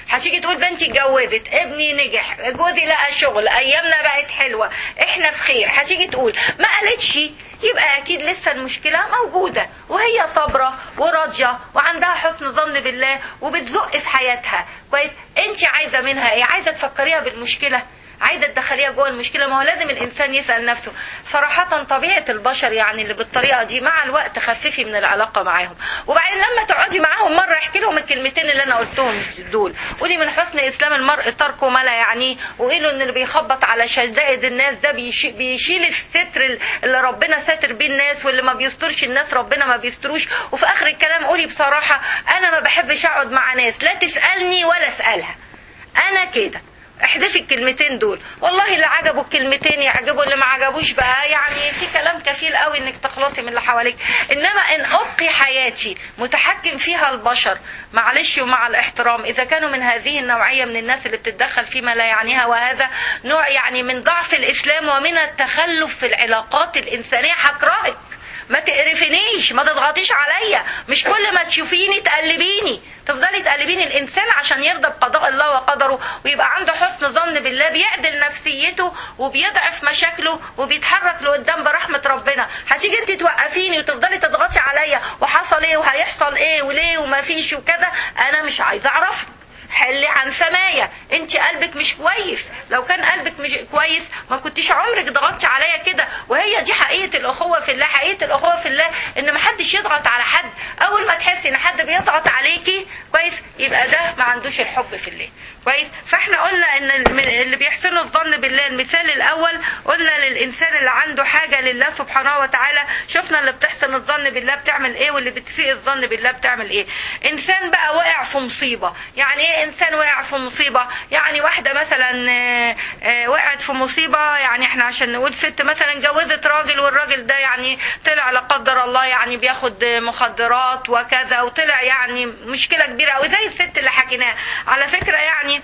هتيجي تقول بنتي اتجوزت ابني نجح جوزي لقى شغل ايامنا بقت حلوه احنا في خير هتيجي تقول ما قالتش يبقى اكيد لسه المشكله موجوده وهي صابره وراضيه وعندها حسن ظن بالله وبتزق في حياتها كويس انت عايزه منها ايه عايزه تفكريها بالمشكله عايزه تدخليها جوه المشكله ما هو لازم الانسان يسال نفسه صراحه طبيعه البشر يعني اللي بالطريقه دي مع الوقت خففي من العلاقه معاهم وبعدين لما تقعدي معاهم مره احكي لهم الكلمتين اللي انا قلتهم دول قولي من حسن اسلام المرء تركه ما لا يعنيه وقولوا ان اللي بيخبط على شدائد الناس ده بيشي بيشيل الستر اللي ربنا ساتر بيه الناس واللي ما بيسترش الناس ربنا ما بيستروش وفي اخر الكلام قولي بصراحه انا ما بحبش اقعد مع ناس لا تسالني ولا اسالها انا كده احذفي الكلمتين دول والله اللي عجبه الكلمتين يعجبه اللي ما عجبوش بقى يعني في كلام كفيل قوي انك تخلصي من اللي حواليك انما ان ابقي حياتي متحكم فيها البشر معلش ومع الاحترام اذا كانوا من هذه النوعيه من الناس اللي بتتدخل فيما لا يعنيها وهذا نوع يعني من ضعف الاسلام ومن التخلف في العلاقات الانسانيه هكرهك ما تقرفنيش ما تضغطيش عليا مش كل ما تشوفيني تقلبيني تفضلي تقلبيني الانسان عشان يرضى بقضاء الله وقدره ويبقى عنده حسن ظن بالله بيعدل نفسيته وبيضعف مشاكله وبيتحرك لقدام برحمه ربنا هتيجي انت توقفيني وتفضلي تضغطي عليا وحصل ايه وهيحصل ايه وليه وما فيش وكذا انا مش عايزه اعرفك حلي عن سمايا انت قلبك مش كويس لو كان قلبك مش كويس ما كنتيش عمرك ضغطتي عليا كده وهي دي حقيقه الاخوه في الله حقيقه الاخوه في الله ان ما حدش يضغط على حد اول ما تحسي ان حد بيضغط عليكي كويس يبقى ده ما عندوش الحب في الله كويس فاحنا قلنا ان اللي بيحسنوا الظن بالله المثال الاول قلنا للانسان اللي عنده حاجه لله سبحانه وتعالى شفنا اللي بتحسن الظن بالله بتعمل ايه واللي بتسيء الظن بالله بتعمل ايه انسان بقى وقع في مصيبه يعني ايه انسان وقع في مصيبه يعني واحده مثلا آه، آه، وقعت في مصيبه يعني احنا عشان نقول ست مثلا جوزت راجل والراجل ده يعني طلع لا قدر الله يعني بياخد مخدرات وكذا وطلع يعني مشكله كبيره قوي زي الست اللي حكيناها على فكره يعني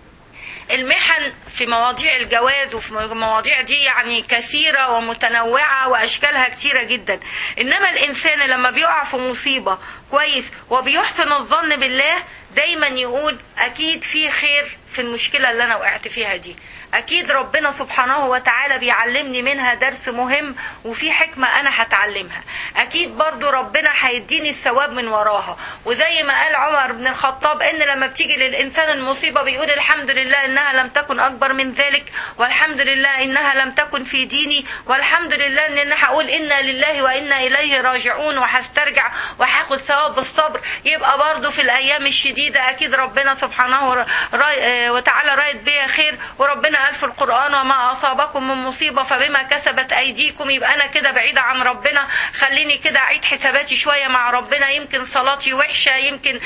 المحن في مواضيع الجواز وفي المواضيع دي يعني كثيرة ومتنوعة وأشكالها كثيرة جدا إنما الإنسان لما بيقع في مصيبة كويس وبيحسن الظن بالله دايما يقول أكيد في خير في المشكلة اللي أنا وقعت فيها دي أكيد ربنا سبحانه وتعالى بيعلمني منها درس مهم وفي حكمة أنا هتعلمها أكيد برضو ربنا هيديني الثواب من وراها وزي ما قال عمر بن الخطاب إن لما بتيجي للإنسان المصيبة بيقول الحمد لله إنها لم تكن أكبر من ذلك والحمد لله إنها لم تكن في ديني والحمد لله إن أنا هقول إنا لله وإنا إليه راجعون وهسترجع وهاخد ثواب الصبر يبقى برضو في الأيام الشديدة أكيد ربنا سبحانه وتعالى رايد بيا خير وربنا قال في القرآن وما أصابكم من مصيبة فبما كسبت أيديكم يبقى أنا كده بعيدة عن ربنا خليني كده أعيد حساباتي شوية مع ربنا يمكن صلاتي وحشة يمكن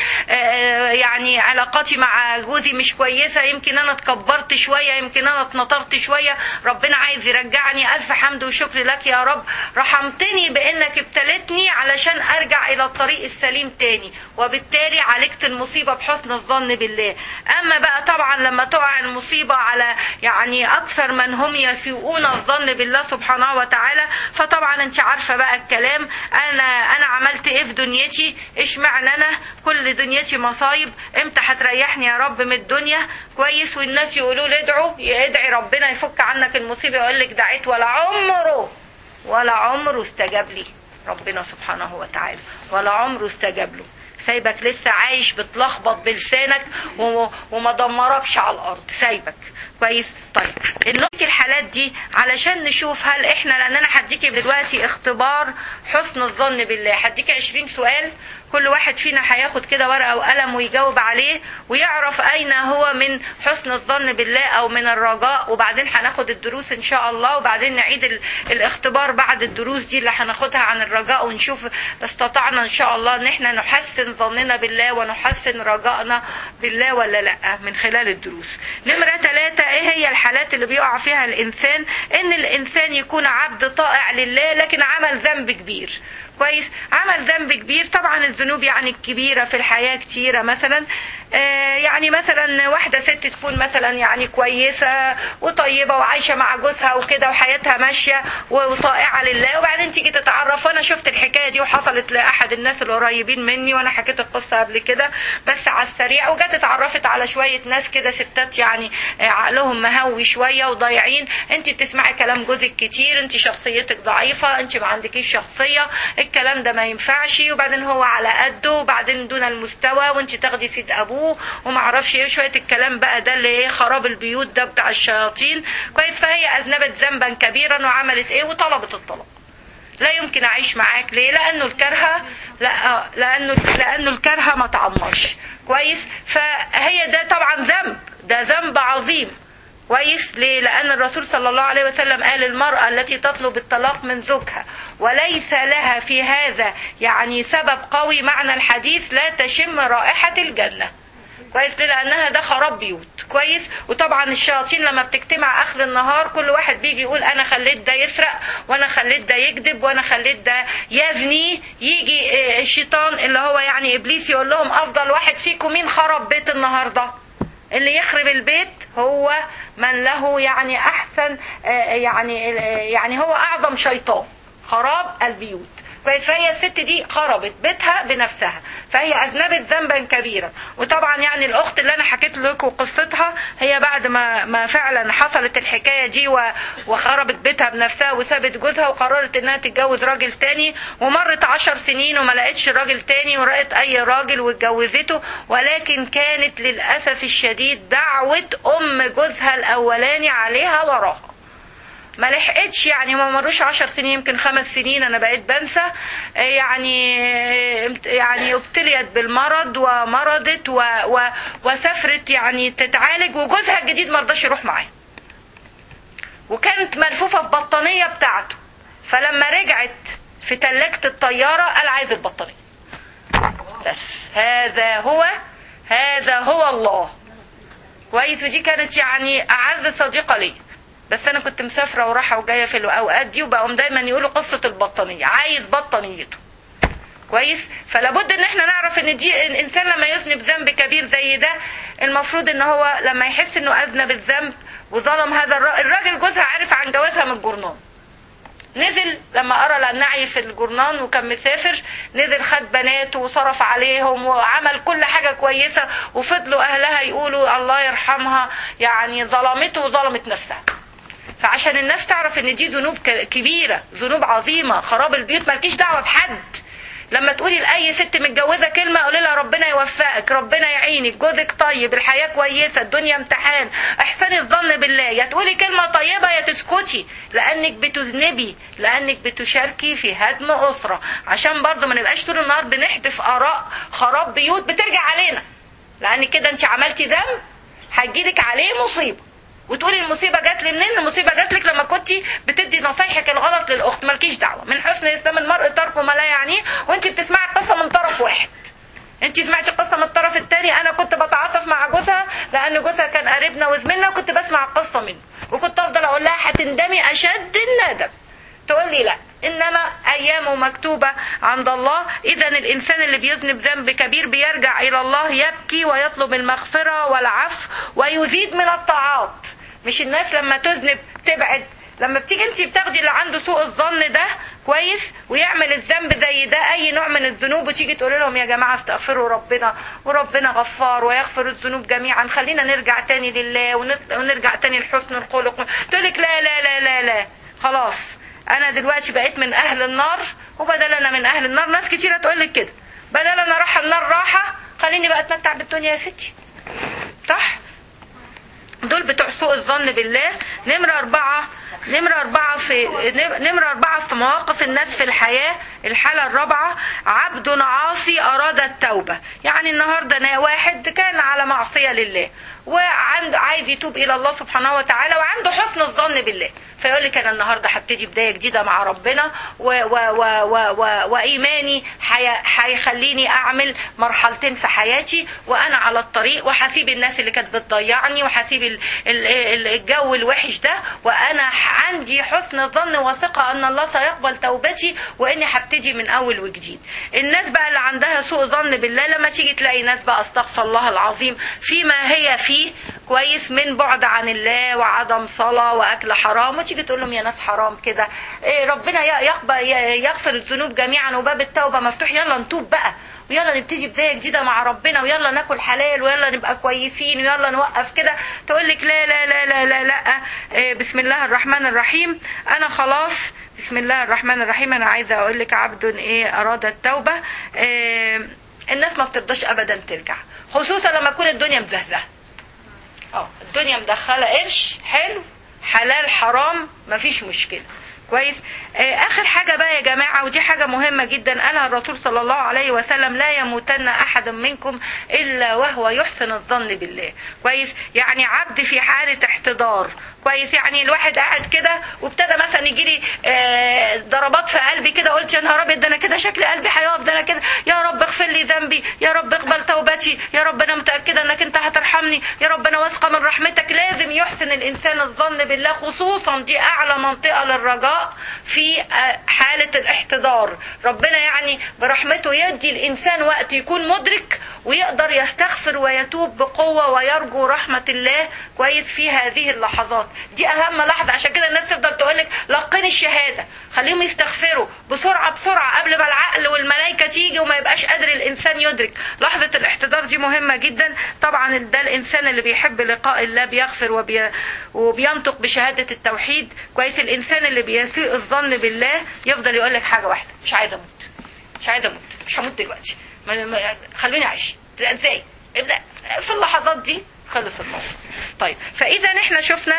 يعني علاقاتي مع جوزي مش كويسة يمكن أنا اتكبرت شوية يمكن أنا اتنطرت شوية ربنا عايز يرجعني ألف حمد وشكر لك يا رب رحمتني بأنك ابتلتني علشان أرجع إلى الطريق السليم تاني وبالتالي عالجت المصيبة بحسن الظن بالله أما بقى طبعا لما تقع المصيبة على يعني اكثر من هم يسيئون الظن بالله سبحانه وتعالى فطبعا انت عارفه بقى الكلام انا انا عملت ايه في دنيتي اشمعنى انا كل دنيتي مصايب امتى هتريحني يا رب من الدنيا كويس والناس يقولوا لي ادعوا ادعي ربنا يفك عنك المصيبه يقول لك دعيت ولا عمره ولا عمره استجاب لي ربنا سبحانه وتعالى ولا عمره استجاب له سايبك لسه عايش بتلخبط بلسانك وما دمركش على الارض سايبك كويس طيب نحكي الحالات دي علشان نشوف هل احنا لان انا هديكي دلوقتي اختبار حسن الظن بالله هديكي 20 سؤال كل واحد فينا هياخد كده ورقه وقلم ويجاوب عليه ويعرف اين هو من حسن الظن بالله او من الرجاء وبعدين هناخد الدروس ان شاء الله وبعدين نعيد ال... الاختبار بعد الدروس دي اللي هناخدها عن الرجاء ونشوف استطعنا ان شاء الله ان احنا نحسن ظننا بالله ونحسن رجائنا بالله ولا لا من خلال الدروس نمره ثلاثة ايه هي الحالات اللي بيقع فيها الانسان ان الانسان يكون عبد طائع لله لكن عمل ذنب كبير كويس عمل ذنب كبير طبعا الذنوب يعني الكبيرة في الحياة كتيرة مثلا آه، يعني مثلا واحدة ست تكون مثلا يعني كويسة وطيبة وعايشة مع جوزها وكده وحياتها ماشية وطائعة لله وبعدين تيجي تتعرف وانا شفت الحكاية دي وحصلت لأحد الناس القريبين مني وانا حكيت القصة قبل كده بس على السريع وجت اتعرفت على شوية ناس كده ستات يعني آه، عقلهم مهوي شوية وضايعين انت بتسمعي كلام جوزك كتير انت شخصيتك ضعيفة انت ما عندكيش شخصية الكلام ده ما ينفعش وبعدين هو على قده وبعدين دون المستوى وانت تاخدي سيد ابوه وما اعرفش ايه شويه الكلام بقى ده اللي ايه خراب البيوت ده بتاع الشياطين كويس فهي اذنبت ذنبا كبيرا وعملت ايه وطلبت الطلاق لا يمكن اعيش معاك ليه لانه الكرهه لا آه، لانه لانه الكرهه ما طعمهاش كويس فهي ده طبعا ذنب ده ذنب عظيم كويس ليه لان الرسول صلى الله عليه وسلم قال المراه التي تطلب الطلاق من زوجها وليس لها في هذا يعني سبب قوي معنى الحديث لا تشم رائحه الجنه كويس ليه لانها ده خراب بيوت كويس وطبعا الشياطين لما بتجتمع اخر النهار كل واحد بيجي يقول انا خليت ده يسرق وانا خليت ده يكذب وانا خليت ده يزني يجي آه، الشيطان اللي هو يعني ابليس يقول لهم افضل واحد فيكم مين خرب بيت النهارده اللي يخرب البيت هو من له يعني احسن آه، يعني آه، يعني هو اعظم شيطان خراب البيوت كويس فهي الست دي خربت بيتها بنفسها فهي اذنبت ذنبا كبيرا وطبعا يعني الاخت اللي انا حكيت لكم قصتها هي بعد ما ما فعلا حصلت الحكايه دي و- وخربت بيتها بنفسها وسابت جوزها وقررت انها تتجوز راجل تاني ومرت عشر سنين وما لقتش راجل تاني ورأت اي راجل واتجوزته ولكن كانت للاسف الشديد دعوه ام جوزها الاولاني عليها وراها ما لحقتش يعني ما مروش عشر سنين يمكن خمس سنين انا بقيت بنسى آه، يعني آه، يعني ابتليت بالمرض ومرضت و و وسافرت يعني تتعالج وجوزها الجديد ما رضاش يروح معاها وكانت ملفوفه في بطانيه بتاعته فلما رجعت في تلاجة الطيارة قال عايز البطانية بس هذا هو هذا هو الله كويس ودي كانت يعني أعز صديقة لي بس أنا كنت مسافرة وراحة وجاية في الأوقات دي وبقوا دايما يقولوا قصة البطانية عايز بطانيته كويس فلابد ان احنا نعرف ان دي الانسان لما يذنب ذنب كبير زي ده المفروض ان هو لما يحس انه اذنب الذنب وظلم هذا الر- الراجل جوزها عرف عن جوازها من الجرنان نزل لما قرا النعي في الجرنان وكان مسافر نزل خد بناته وصرف عليهم وعمل كل حاجة كويسة وفضلوا أهلها يقولوا الله يرحمها يعني ظلمته وظلمت نفسها فعشان الناس تعرف ان دي ذنوب ك- كبيرة ذنوب عظيمة خراب البيوت مالكيش دعوة بحد لما تقولي لأي ست متجوزة كلمة قولي لها ربنا يوفقك ربنا يعينك جوزك طيب الحياة كويسة الدنيا امتحان احسني الظن بالله يا تقولي كلمة طيبة يا تسكتي لأنك بتذنبي لأنك بتشاركي في هدم أسرة عشان برضو ما نبقاش طول النهار بنحدف آراء خراب بيوت بترجع علينا لأن كده انت عملتي ذنب هتجيلك عليه مصيبة وتقولي المصيبه جات لي منين المصيبه جات لك لما كنت بتدي نصايحك الغلط للاخت مالكيش دعوه من حسن اسلام المرء ترك ما لا يعنيه وانت بتسمعي القصه من طرف واحد انت سمعتي القصه من الطرف الثاني انا كنت بتعاطف مع جوزها لان جوزها كان قريبنا وزميلنا وكنت بسمع القصه منه وكنت افضل اقول لها هتندمي اشد الندم تقول لي لا انما ايامه مكتوبه عند الله اذا الانسان اللي بيذنب ذنب كبير بيرجع الى الله يبكي ويطلب المغفره والعفو ويزيد من الطاعات مش الناس لما تذنب تبعد لما بتيجي انت بتاخدي اللي عنده سوء الظن ده كويس ويعمل الذنب زي ده اي نوع من الذنوب وتيجي تقول لهم يا جماعه استغفروا ربنا وربنا غفار ويغفر الذنوب جميعا خلينا نرجع تاني لله ونط- ونرجع تاني لحسن الخلق تقول لك لا لا لا لا لا خلاص انا دلوقتي بقيت من اهل النار وبدل انا من اهل النار ناس كتيره تقول لك كده بدل انا رايحه النار راحه خليني بقى اتمتع بالدنيا يا ستي صح دول بتوع سوء الظن بالله نمرة أربعة نمرة أربعة في نمرة أربعة في مواقف الناس في الحياة الحالة الرابعة عبد عاصي أراد التوبة يعني النهاردة أنا واحد كان على معصية لله وعنده عايز يتوب الى الله سبحانه وتعالى وعنده حسن الظن بالله فيقول لك انا النهارده هبتدي بدايه جديده مع ربنا و و و و و وايماني حي- هيخليني اعمل مرحلتين في حياتي وانا على الطريق وهسيب الناس اللي كانت بتضيعني وهسيب ال- ال- ال- الجو الوحش ده وانا ح- عندي حسن ظن وثقه ان الله سيقبل توبتي واني هبتدي من اول وجديد الناس بقى اللي عندها سوء ظن بالله لما تيجي تلاقي ناس بقى استغفر الله العظيم فيما هي فيه كويس من بعد عن الله وعدم صلاة وأكل حرام وتيجي تقول لهم يا ناس حرام كده إيه ربنا ي- يقبل ي- يغفر الذنوب جميعا وباب التوبة مفتوح يلا نتوب بقى ويلا نبتدي بداية جديدة مع ربنا ويلا ناكل حلال ويلا نبقى كويسين ويلا نوقف كده تقول لك لا لا لا لا لا لا إيه بسم الله الرحمن الرحيم أنا خلاص بسم الله الرحمن الرحيم أنا عايزة أقول لك عبد إيه أراد التوبة إيه الناس ما بترضاش أبدا ترجع خصوصا لما تكون الدنيا مزهزهه اه الدنيا مدخله قرش حلو حلال حرام مفيش مشكله كويس آه، اخر حاجه بقى يا جماعه ودي حاجه مهمه جدا قالها الرسول صلى الله عليه وسلم لا يموتن احد منكم الا وهو يحسن الظن بالله كويس يعني عبد في حاله احتضار كويس يعني الواحد قاعد كده وابتدى مثلا يجي لي آه، ضربات في قلبي كده قلت يا نهار ابيض ده انا كده شكل قلبي هيقف ده انا كده يا رب اغفر لي ذنبي يا رب اقبل توبتي يا رب انا متاكده انك انت هترحمني يا رب انا واثقه من رحمتك لازم يحسن الانسان الظن بالله خصوصا دي اعلى منطقه للرجاء في آه، حاله الاحتضار ربنا يعني برحمته يدي الانسان وقت يكون مدرك ويقدر يستغفر ويتوب بقوه ويرجو رحمه الله كويس في هذه اللحظات دي اهم لحظه عشان كده الناس تفضل تقول لك لقني الشهاده خليهم يستغفروا بسرعه بسرعه قبل ما العقل والملائكه تيجي وما يبقاش قادر الانسان يدرك لحظه الاحتضار دي مهمه جدا طبعا ده الانسان اللي بيحب لقاء الله بيغفر وبي... وبينطق بشهاده التوحيد كويس الانسان اللي بيسيء الظن بالله يفضل يقول لك حاجه واحده مش عايز اموت مش عايز اموت مش هموت دلوقتي ما... ما... خلوني اعيش لا ازاي ابدا في اللحظات دي خلص الموضوع طيب فاذا احنا شفنا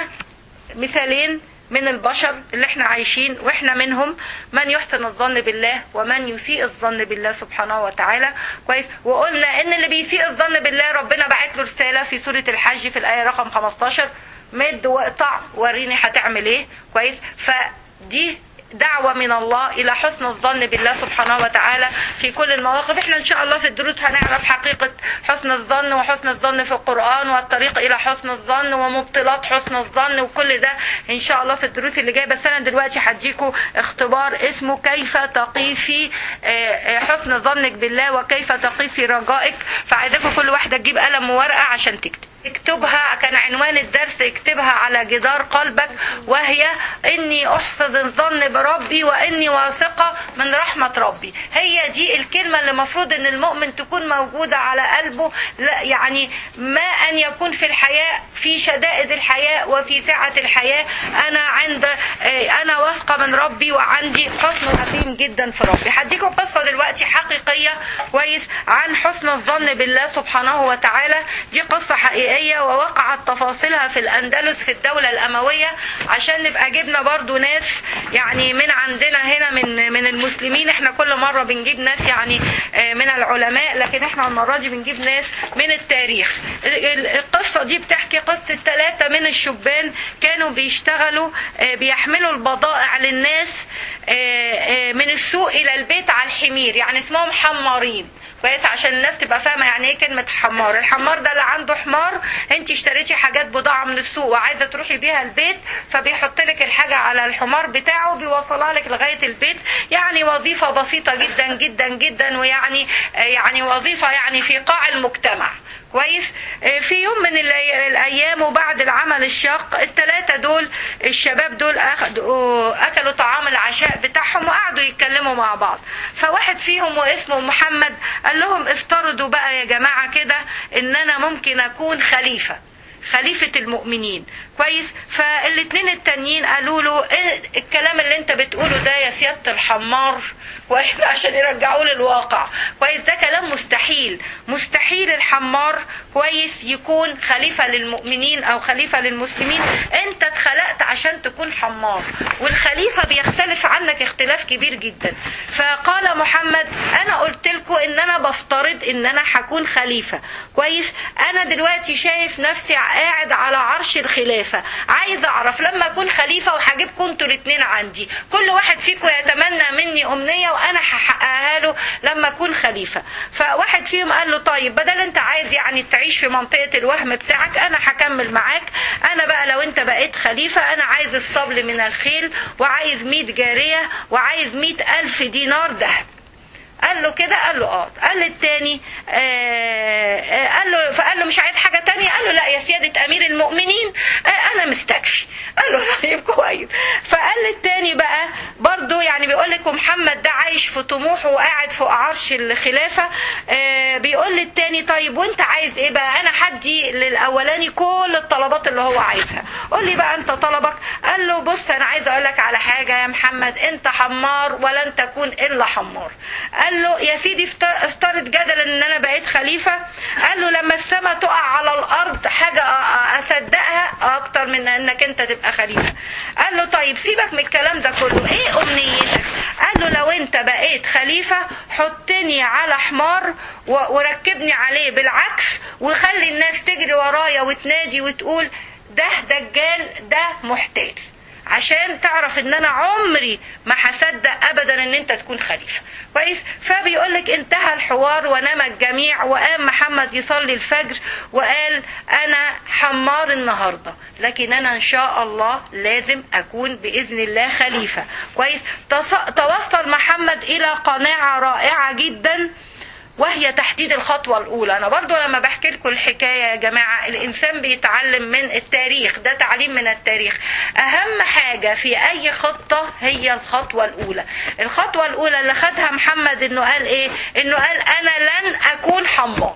مثالين من البشر اللي احنا عايشين واحنا منهم من يحسن الظن بالله ومن يسيء الظن بالله سبحانه وتعالى كويس وقلنا ان اللي بيسيء الظن بالله ربنا بعت له رساله في سوره الحج في الايه رقم 15 مد واقطع وريني هتعمل ايه كويس فدي دعوة من الله إلى حسن الظن بالله سبحانه وتعالى في كل المواقف احنا إن شاء الله في الدروس هنعرف حقيقة حسن الظن وحسن الظن في القرآن والطريق إلى حسن الظن ومبطلات حسن الظن وكل ده إن شاء الله في الدروس اللي جاية بس أنا دلوقتي هديكوا اختبار اسمه كيف تقيسي آه، آه، حسن ظنك بالله وكيف تقيسي رجائك فعايزاكم كل واحدة تجيب قلم وورقة عشان تكتب اكتبها كان عنوان الدرس اكتبها على جدار قلبك وهي اني احسن الظن بربي واني واثقة من رحمة ربي هي دي الكلمة اللي مفروض ان المؤمن تكون موجودة على قلبه لا يعني ما ان يكون في الحياة في شدائد الحياة وفي سعة الحياة انا عند اه، انا واثقة من ربي وعندي حسن عظيم جدا في ربي هديكم قصة دلوقتي حقيقية كويس عن حسن الظن بالله سبحانه وتعالى دي قصة حقيقية ووقعت تفاصيلها في الأندلس في الدولة الأموية عشان نبقى جبنا برضو ناس يعني من عندنا هنا من من المسلمين احنا كل مرة بنجيب ناس يعني آه، من العلماء لكن احنا المرة دي بنجيب ناس من التاريخ ال- ال- القصة دي بتحكي قصة ثلاثة من الشبان كانوا بيشتغلوا آه، بيحملوا البضائع للناس آه، آه، من السوق إلى البيت على الحمير يعني اسمهم حمارين كويس عشان الناس تبقى فاهمه يعني ايه كلمه حمار الحمار ده اللي عنده حمار انت اشتريتي حاجات بضاعه من السوق وعايزه تروحي بيها البيت فبيحط لك الحاجه على الحمار بتاعه وبيوصلها لك لغايه البيت يعني وظيفه بسيطه جدا جدا جدا ويعني آه، يعني وظيفه يعني في قاع المجتمع كويس آه، في يوم من الأي- الايام وبعد العمل الشاق الثلاثه دول الشباب دول اخدوا اكلوا طعام العشاء بتاعهم وقعدوا يتكلموا مع بعض فواحد فيهم واسمه محمد قال لهم افترضوا بقى يا جماعه كده ان انا ممكن اكون خليفه خليفة المؤمنين كويس فالاتنين التانيين قالوا له ايه الكلام اللي انت بتقوله ده يا سيادة الحمار كويس عشان يرجعوه للواقع كويس ده كلام مستحيل مستحيل الحمار كويس يكون خليفة للمؤمنين او خليفة للمسلمين انت اتخلقت عشان تكون حمار والخليفة بيختلف عنك اختلاف كبير جدا فقال محمد انا قلت لكم لكم ان انا بفترض ان انا هكون خليفه كويس انا دلوقتي شايف نفسي قاعد على عرش الخلافه عايز اعرف لما اكون خليفه وهجيبكم انتوا الاثنين عندي كل واحد فيكم يتمنى مني امنيه وانا هحققها له لما اكون خليفه فواحد فيهم قال له طيب بدل انت عايز يعني تعيش في منطقه الوهم بتاعك انا هكمل معاك انا بقى لو انت بقيت خليفه انا عايز الصبل من الخيل وعايز 100 جاريه وعايز 100 الف دينار ذهب قال له كده قال له اه قال للتاني آه آه قال له فقال له مش عايز حاجه تانية قال له لا يا سياده امير المؤمنين آه انا مستكفي قال له طيب كويس فقال للتاني بقى برضو يعني بيقول لك محمد ده عايش في طموحه وقاعد فوق عرش الخلافه آه بيقول للتاني طيب وانت عايز ايه بقى انا هدي للاولاني كل الطلبات اللي هو عايزها قول لي بقى انت طلبك قال له بص انا عايز اقول لك على حاجه يا محمد انت حمار ولن تكون الا حمار قال له يا سيدي افترض جدلا ان انا بقيت خليفة قال له لما السماء تقع على الارض حاجة اصدقها اكتر من انك انت تبقى خليفة قال له طيب سيبك من الكلام ده كله ايه امنيتك قال له لو انت بقيت خليفة حطني على حمار وركبني عليه بالعكس وخلي الناس تجري ورايا وتنادي وتقول ده دجال ده محتال عشان تعرف ان انا عمري ما هصدق ابدا ان انت تكون خليفه كويس فبيقول لك انتهى الحوار ونام الجميع وقام محمد يصلي الفجر وقال انا حمار النهارده لكن انا ان شاء الله لازم اكون باذن الله خليفه كويس توصل محمد الى قناعه رائعه جدا وهي تحديد الخطوة الأولى أنا برضو لما بحكي لكم الحكاية يا جماعة الإنسان بيتعلم من التاريخ ده تعليم من التاريخ أهم حاجة في أي خطة هي الخطوة الأولى الخطوة الأولى اللي خدها محمد إنه قال إيه إنه قال أنا لن أكون حمار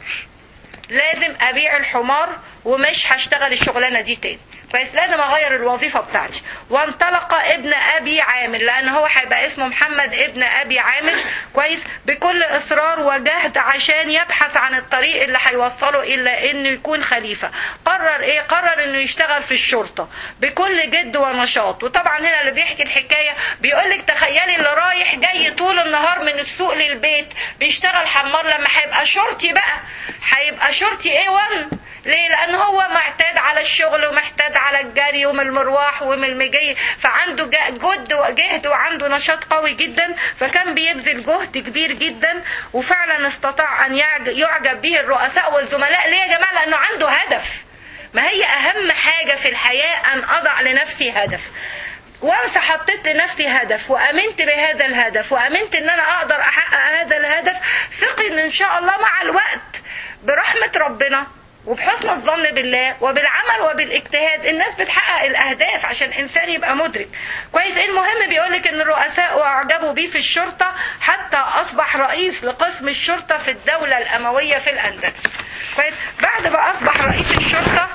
لازم أبيع الحمار ومش هشتغل الشغلانة دي تاني كويس لازم اغير الوظيفه بتاعتي وانطلق ابن ابي عامر لان هو هيبقى اسمه محمد ابن ابي عامر كويس بكل اصرار وجهد عشان يبحث عن الطريق اللي هيوصله الى انه يكون خليفه قرر ايه قرر انه يشتغل في الشرطه بكل جد ونشاط وطبعا هنا اللي بيحكي الحكايه بيقول لك تخيلي اللي رايح جاي طول النهار من السوق للبيت بيشتغل حمار لما هيبقى شرطي بقى هيبقى شرطي ايه 1 ليه لان هو معتاد على الشغل ومحتاج على الجري ومن المروح ومن المجي فعنده جد وجهد وعنده نشاط قوي جدا فكان بيبذل جهد كبير جدا وفعلا استطاع ان يعجب به الرؤساء والزملاء ليه يا جماعه لانه عنده هدف ما هي اهم حاجه في الحياه ان اضع لنفسي هدف وانس حطيت لنفسي هدف وامنت بهذا الهدف وامنت ان انا اقدر احقق هذا الهدف ثقي ان ان شاء الله مع الوقت برحمه ربنا وبحسن الظن بالله وبالعمل وبالاجتهاد الناس بتحقق الاهداف عشان انسان يبقى مدرك كويس المهم بيقولك ان الرؤساء اعجبوا بيه في الشرطه حتى اصبح رئيس لقسم الشرطه في الدوله الامويه في الاندلس كويس بعد ما اصبح رئيس الشرطه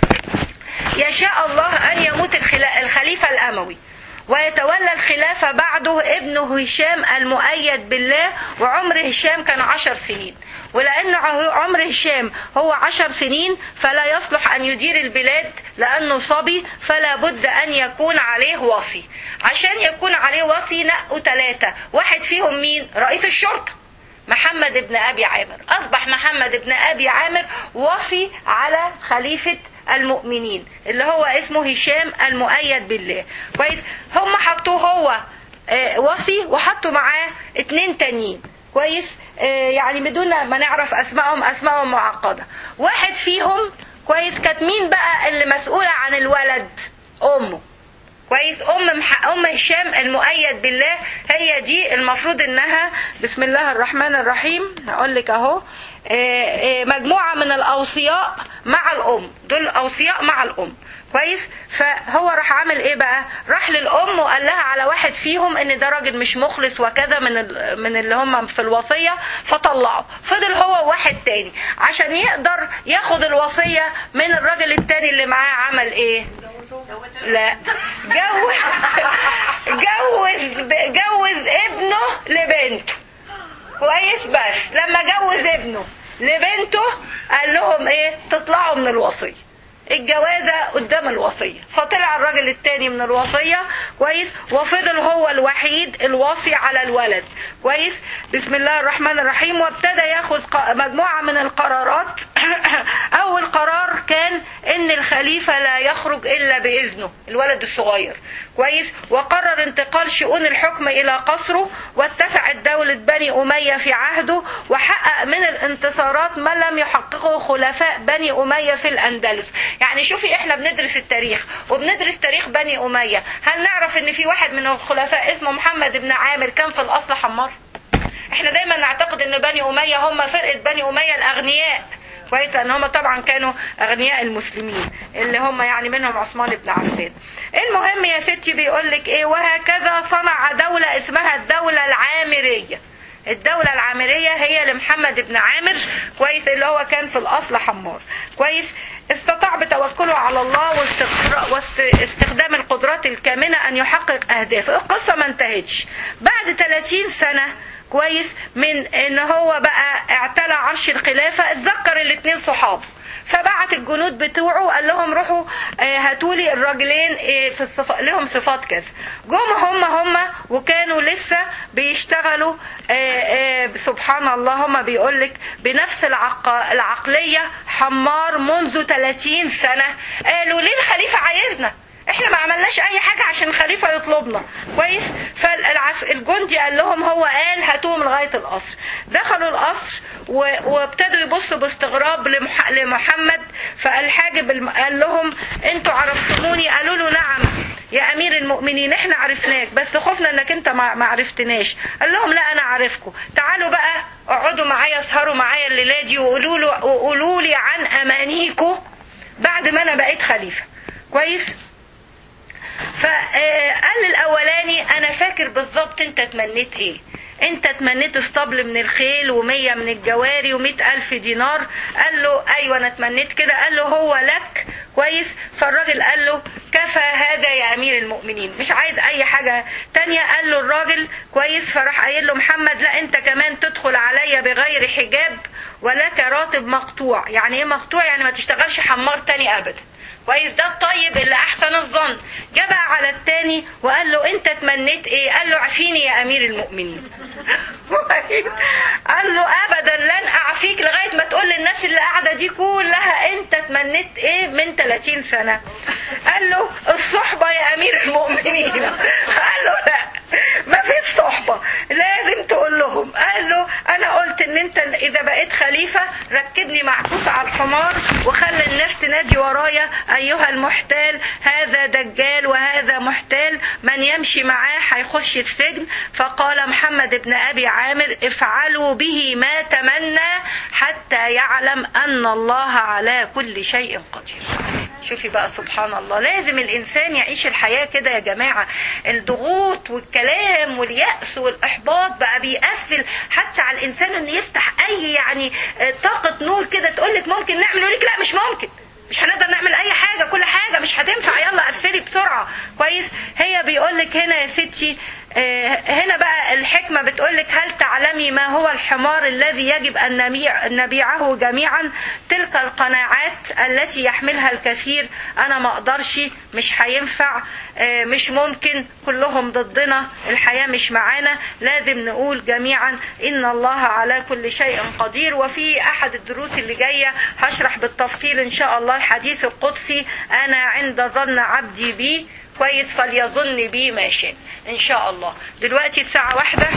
يشاء الله ان يموت الخليفه الاموي ويتولى الخلافة بعده ابنه هشام المؤيد بالله وعمر هشام كان عشر سنين ولأن عمر هشام هو عشر سنين فلا يصلح أن يدير البلاد لأنه صبي فلا بد أن يكون عليه وصي عشان يكون عليه وصي نقوا ثلاثة واحد فيهم مين رئيس الشرطة محمد بن أبي عامر أصبح محمد بن أبي عامر وصي على خليفة المؤمنين اللي هو اسمه هشام المؤيد بالله كويس هم حطوه هو آه وصي وحطوا معاه اتنين تانيين كويس آه يعني بدون ما نعرف اسمائهم اسمائهم معقده واحد فيهم كويس كانت مين بقى اللي مسؤوله عن الولد امه كويس ام مح... ام هشام المؤيد بالله هي دي المفروض انها بسم الله الرحمن الرحيم هقول لك اهو مجموعه من الاوصياء مع الام دول اوصياء مع الام كويس فهو راح عامل ايه بقى راح للام وقال لها على واحد فيهم ان ده راجل مش مخلص وكذا من من اللي هم في الوصيه فطلعه فضل هو واحد تاني عشان يقدر ياخد الوصيه من الراجل التاني اللي معاه عمل ايه لا جوز جوز جوز ابنه لبنته كويس بس لما جوز ابنه لبنته قال لهم ايه تطلعوا من الوصيه الجوازة قدام الوصية فطلع الراجل التاني من الوصية كويس وفضل هو الوحيد الوصي على الولد كويس بسم الله الرحمن الرحيم وابتدى ياخذ ق- مجموعه من القرارات اول قرار كان ان الخليفه لا يخرج الا باذنه الولد الصغير كويس وقرر انتقال شؤون الحكم الى قصره واتسعت دولة بني امية في عهده وحقق من الانتصارات ما لم يحققه خلفاء بني امية في الاندلس يعني شوفي احنا بندرس التاريخ وبندرس تاريخ بني امية هل نعرف ان في واحد من الخلفاء اسمه محمد بن عامر كان في الاصل حمار احنا دايما نعتقد ان بني اميه هم فرقه بني اميه الاغنياء كويس لان هم طبعا كانوا اغنياء المسلمين اللي هم يعني منهم عثمان بن عفان المهم يا ستي بيقول لك ايه وهكذا صنع دوله اسمها الدوله العامريه الدولة العامرية هي لمحمد بن عامر كويس اللي هو كان في الأصل حمار كويس استطاع بتوكله على الله واستقرا- واستخدام القدرات الكامنة أن يحقق أهدافه القصة ما انتهتش بعد 30 سنة كويس من ان هو بقى اعتلى عرش الخلافة اتذكر الاتنين صحاب فبعت الجنود بتوعه قال لهم روحوا آه، هاتولي الراجلين آه، في الصف... لهم صفات كذا جم هم هم وكانوا لسه بيشتغلوا آه، آه، سبحان الله هم بيقول لك بنفس العق... العقلية حمار منذ 30 سنة قالوا ليه الخليفة عايزنا احنا ما عملناش اي حاجة عشان الخليفة يطلبنا كويس فالجندي قال لهم هو قال هاتوهم لغاية القصر دخلوا القصر و- وابتدوا يبصوا باستغراب لمح- لمحمد فالحاجب الم- قال لهم انتوا عرفتموني قالوا له نعم يا امير المؤمنين احنا عرفناك بس خفنا انك انت ما ما عرفتناش قال لهم لا انا عارفكم تعالوا بقى اقعدوا معايا اسهروا معايا الليله دي وقولوا له وقولوا لي عن امانيكم بعد ما انا بقيت خليفه كويس فقال الاولاني انا فاكر بالظبط انت تمنيت ايه انت تمنيت اسطبل من الخيل ومية من الجواري ومئة الف دينار قال له ايوه انا تمنيت كده قال له هو لك كويس فالراجل قال له كفى هذا يا امير المؤمنين مش عايز اي حاجة تانية قال له الراجل كويس فراح قايل له محمد لا انت كمان تدخل عليا بغير حجاب ولك راتب مقطوع يعني ايه مقطوع يعني ما تشتغلش حمار تاني ابدا كويس ده الطيب اللي احسن الظن جه بقى على التاني وقال له انت تمنيت ايه قال له عفيني يا امير المؤمنين قال له ابدا لن اعفيك لغايه ما تقول للناس اللي قاعده دي كلها انت تمنيت ايه من 30 سنه قال له الصحبه يا امير المؤمنين قال له لا ما فيش صحبه لازم تقول لهم قال له انا قلت ان انت اذا بقيت خليفه ركبني معكوس على الحمار وخلي الناس تنادي ورايا ايها المحتال هذا دجال وهذا محتال من يمشي معاه هيخش السجن فقال محمد بن ابي عامر افعلوا به ما تمنى حتى يعلم ان الله على كل شيء قدير شوفي بقى سبحان الله لازم الانسان يعيش الحياه كده يا جماعه الضغوط والكلام والياس والاحباط بقى بيقفل حتى على الانسان انه يفتح اي يعني آه، طاقه نور كده تقول لك ممكن نعمل يقول لك لا مش ممكن مش هنقدر نعمل اي حاجه كل حاجه مش هتنفع يلا قفلي بسرعه كويس هي بيقول لك هنا يا ستي آه، هنا بقى الحكمه بتقول لك هل تعلمي ما هو الحمار الذي يجب ان نبيع نبيعه جميعا تلك القناعات التي يحملها الكثير انا ما اقدرش مش هينفع آه، مش ممكن كلهم ضدنا الحياه مش معانا لازم نقول جميعا ان الله على كل شيء قدير وفي احد الدروس اللي جايه هشرح بالتفصيل ان شاء الله الحديث القدسي انا عند ظن عبدي بي كويس فليظن بي ما شاء ان شاء الله دلوقتي الساعه واحدة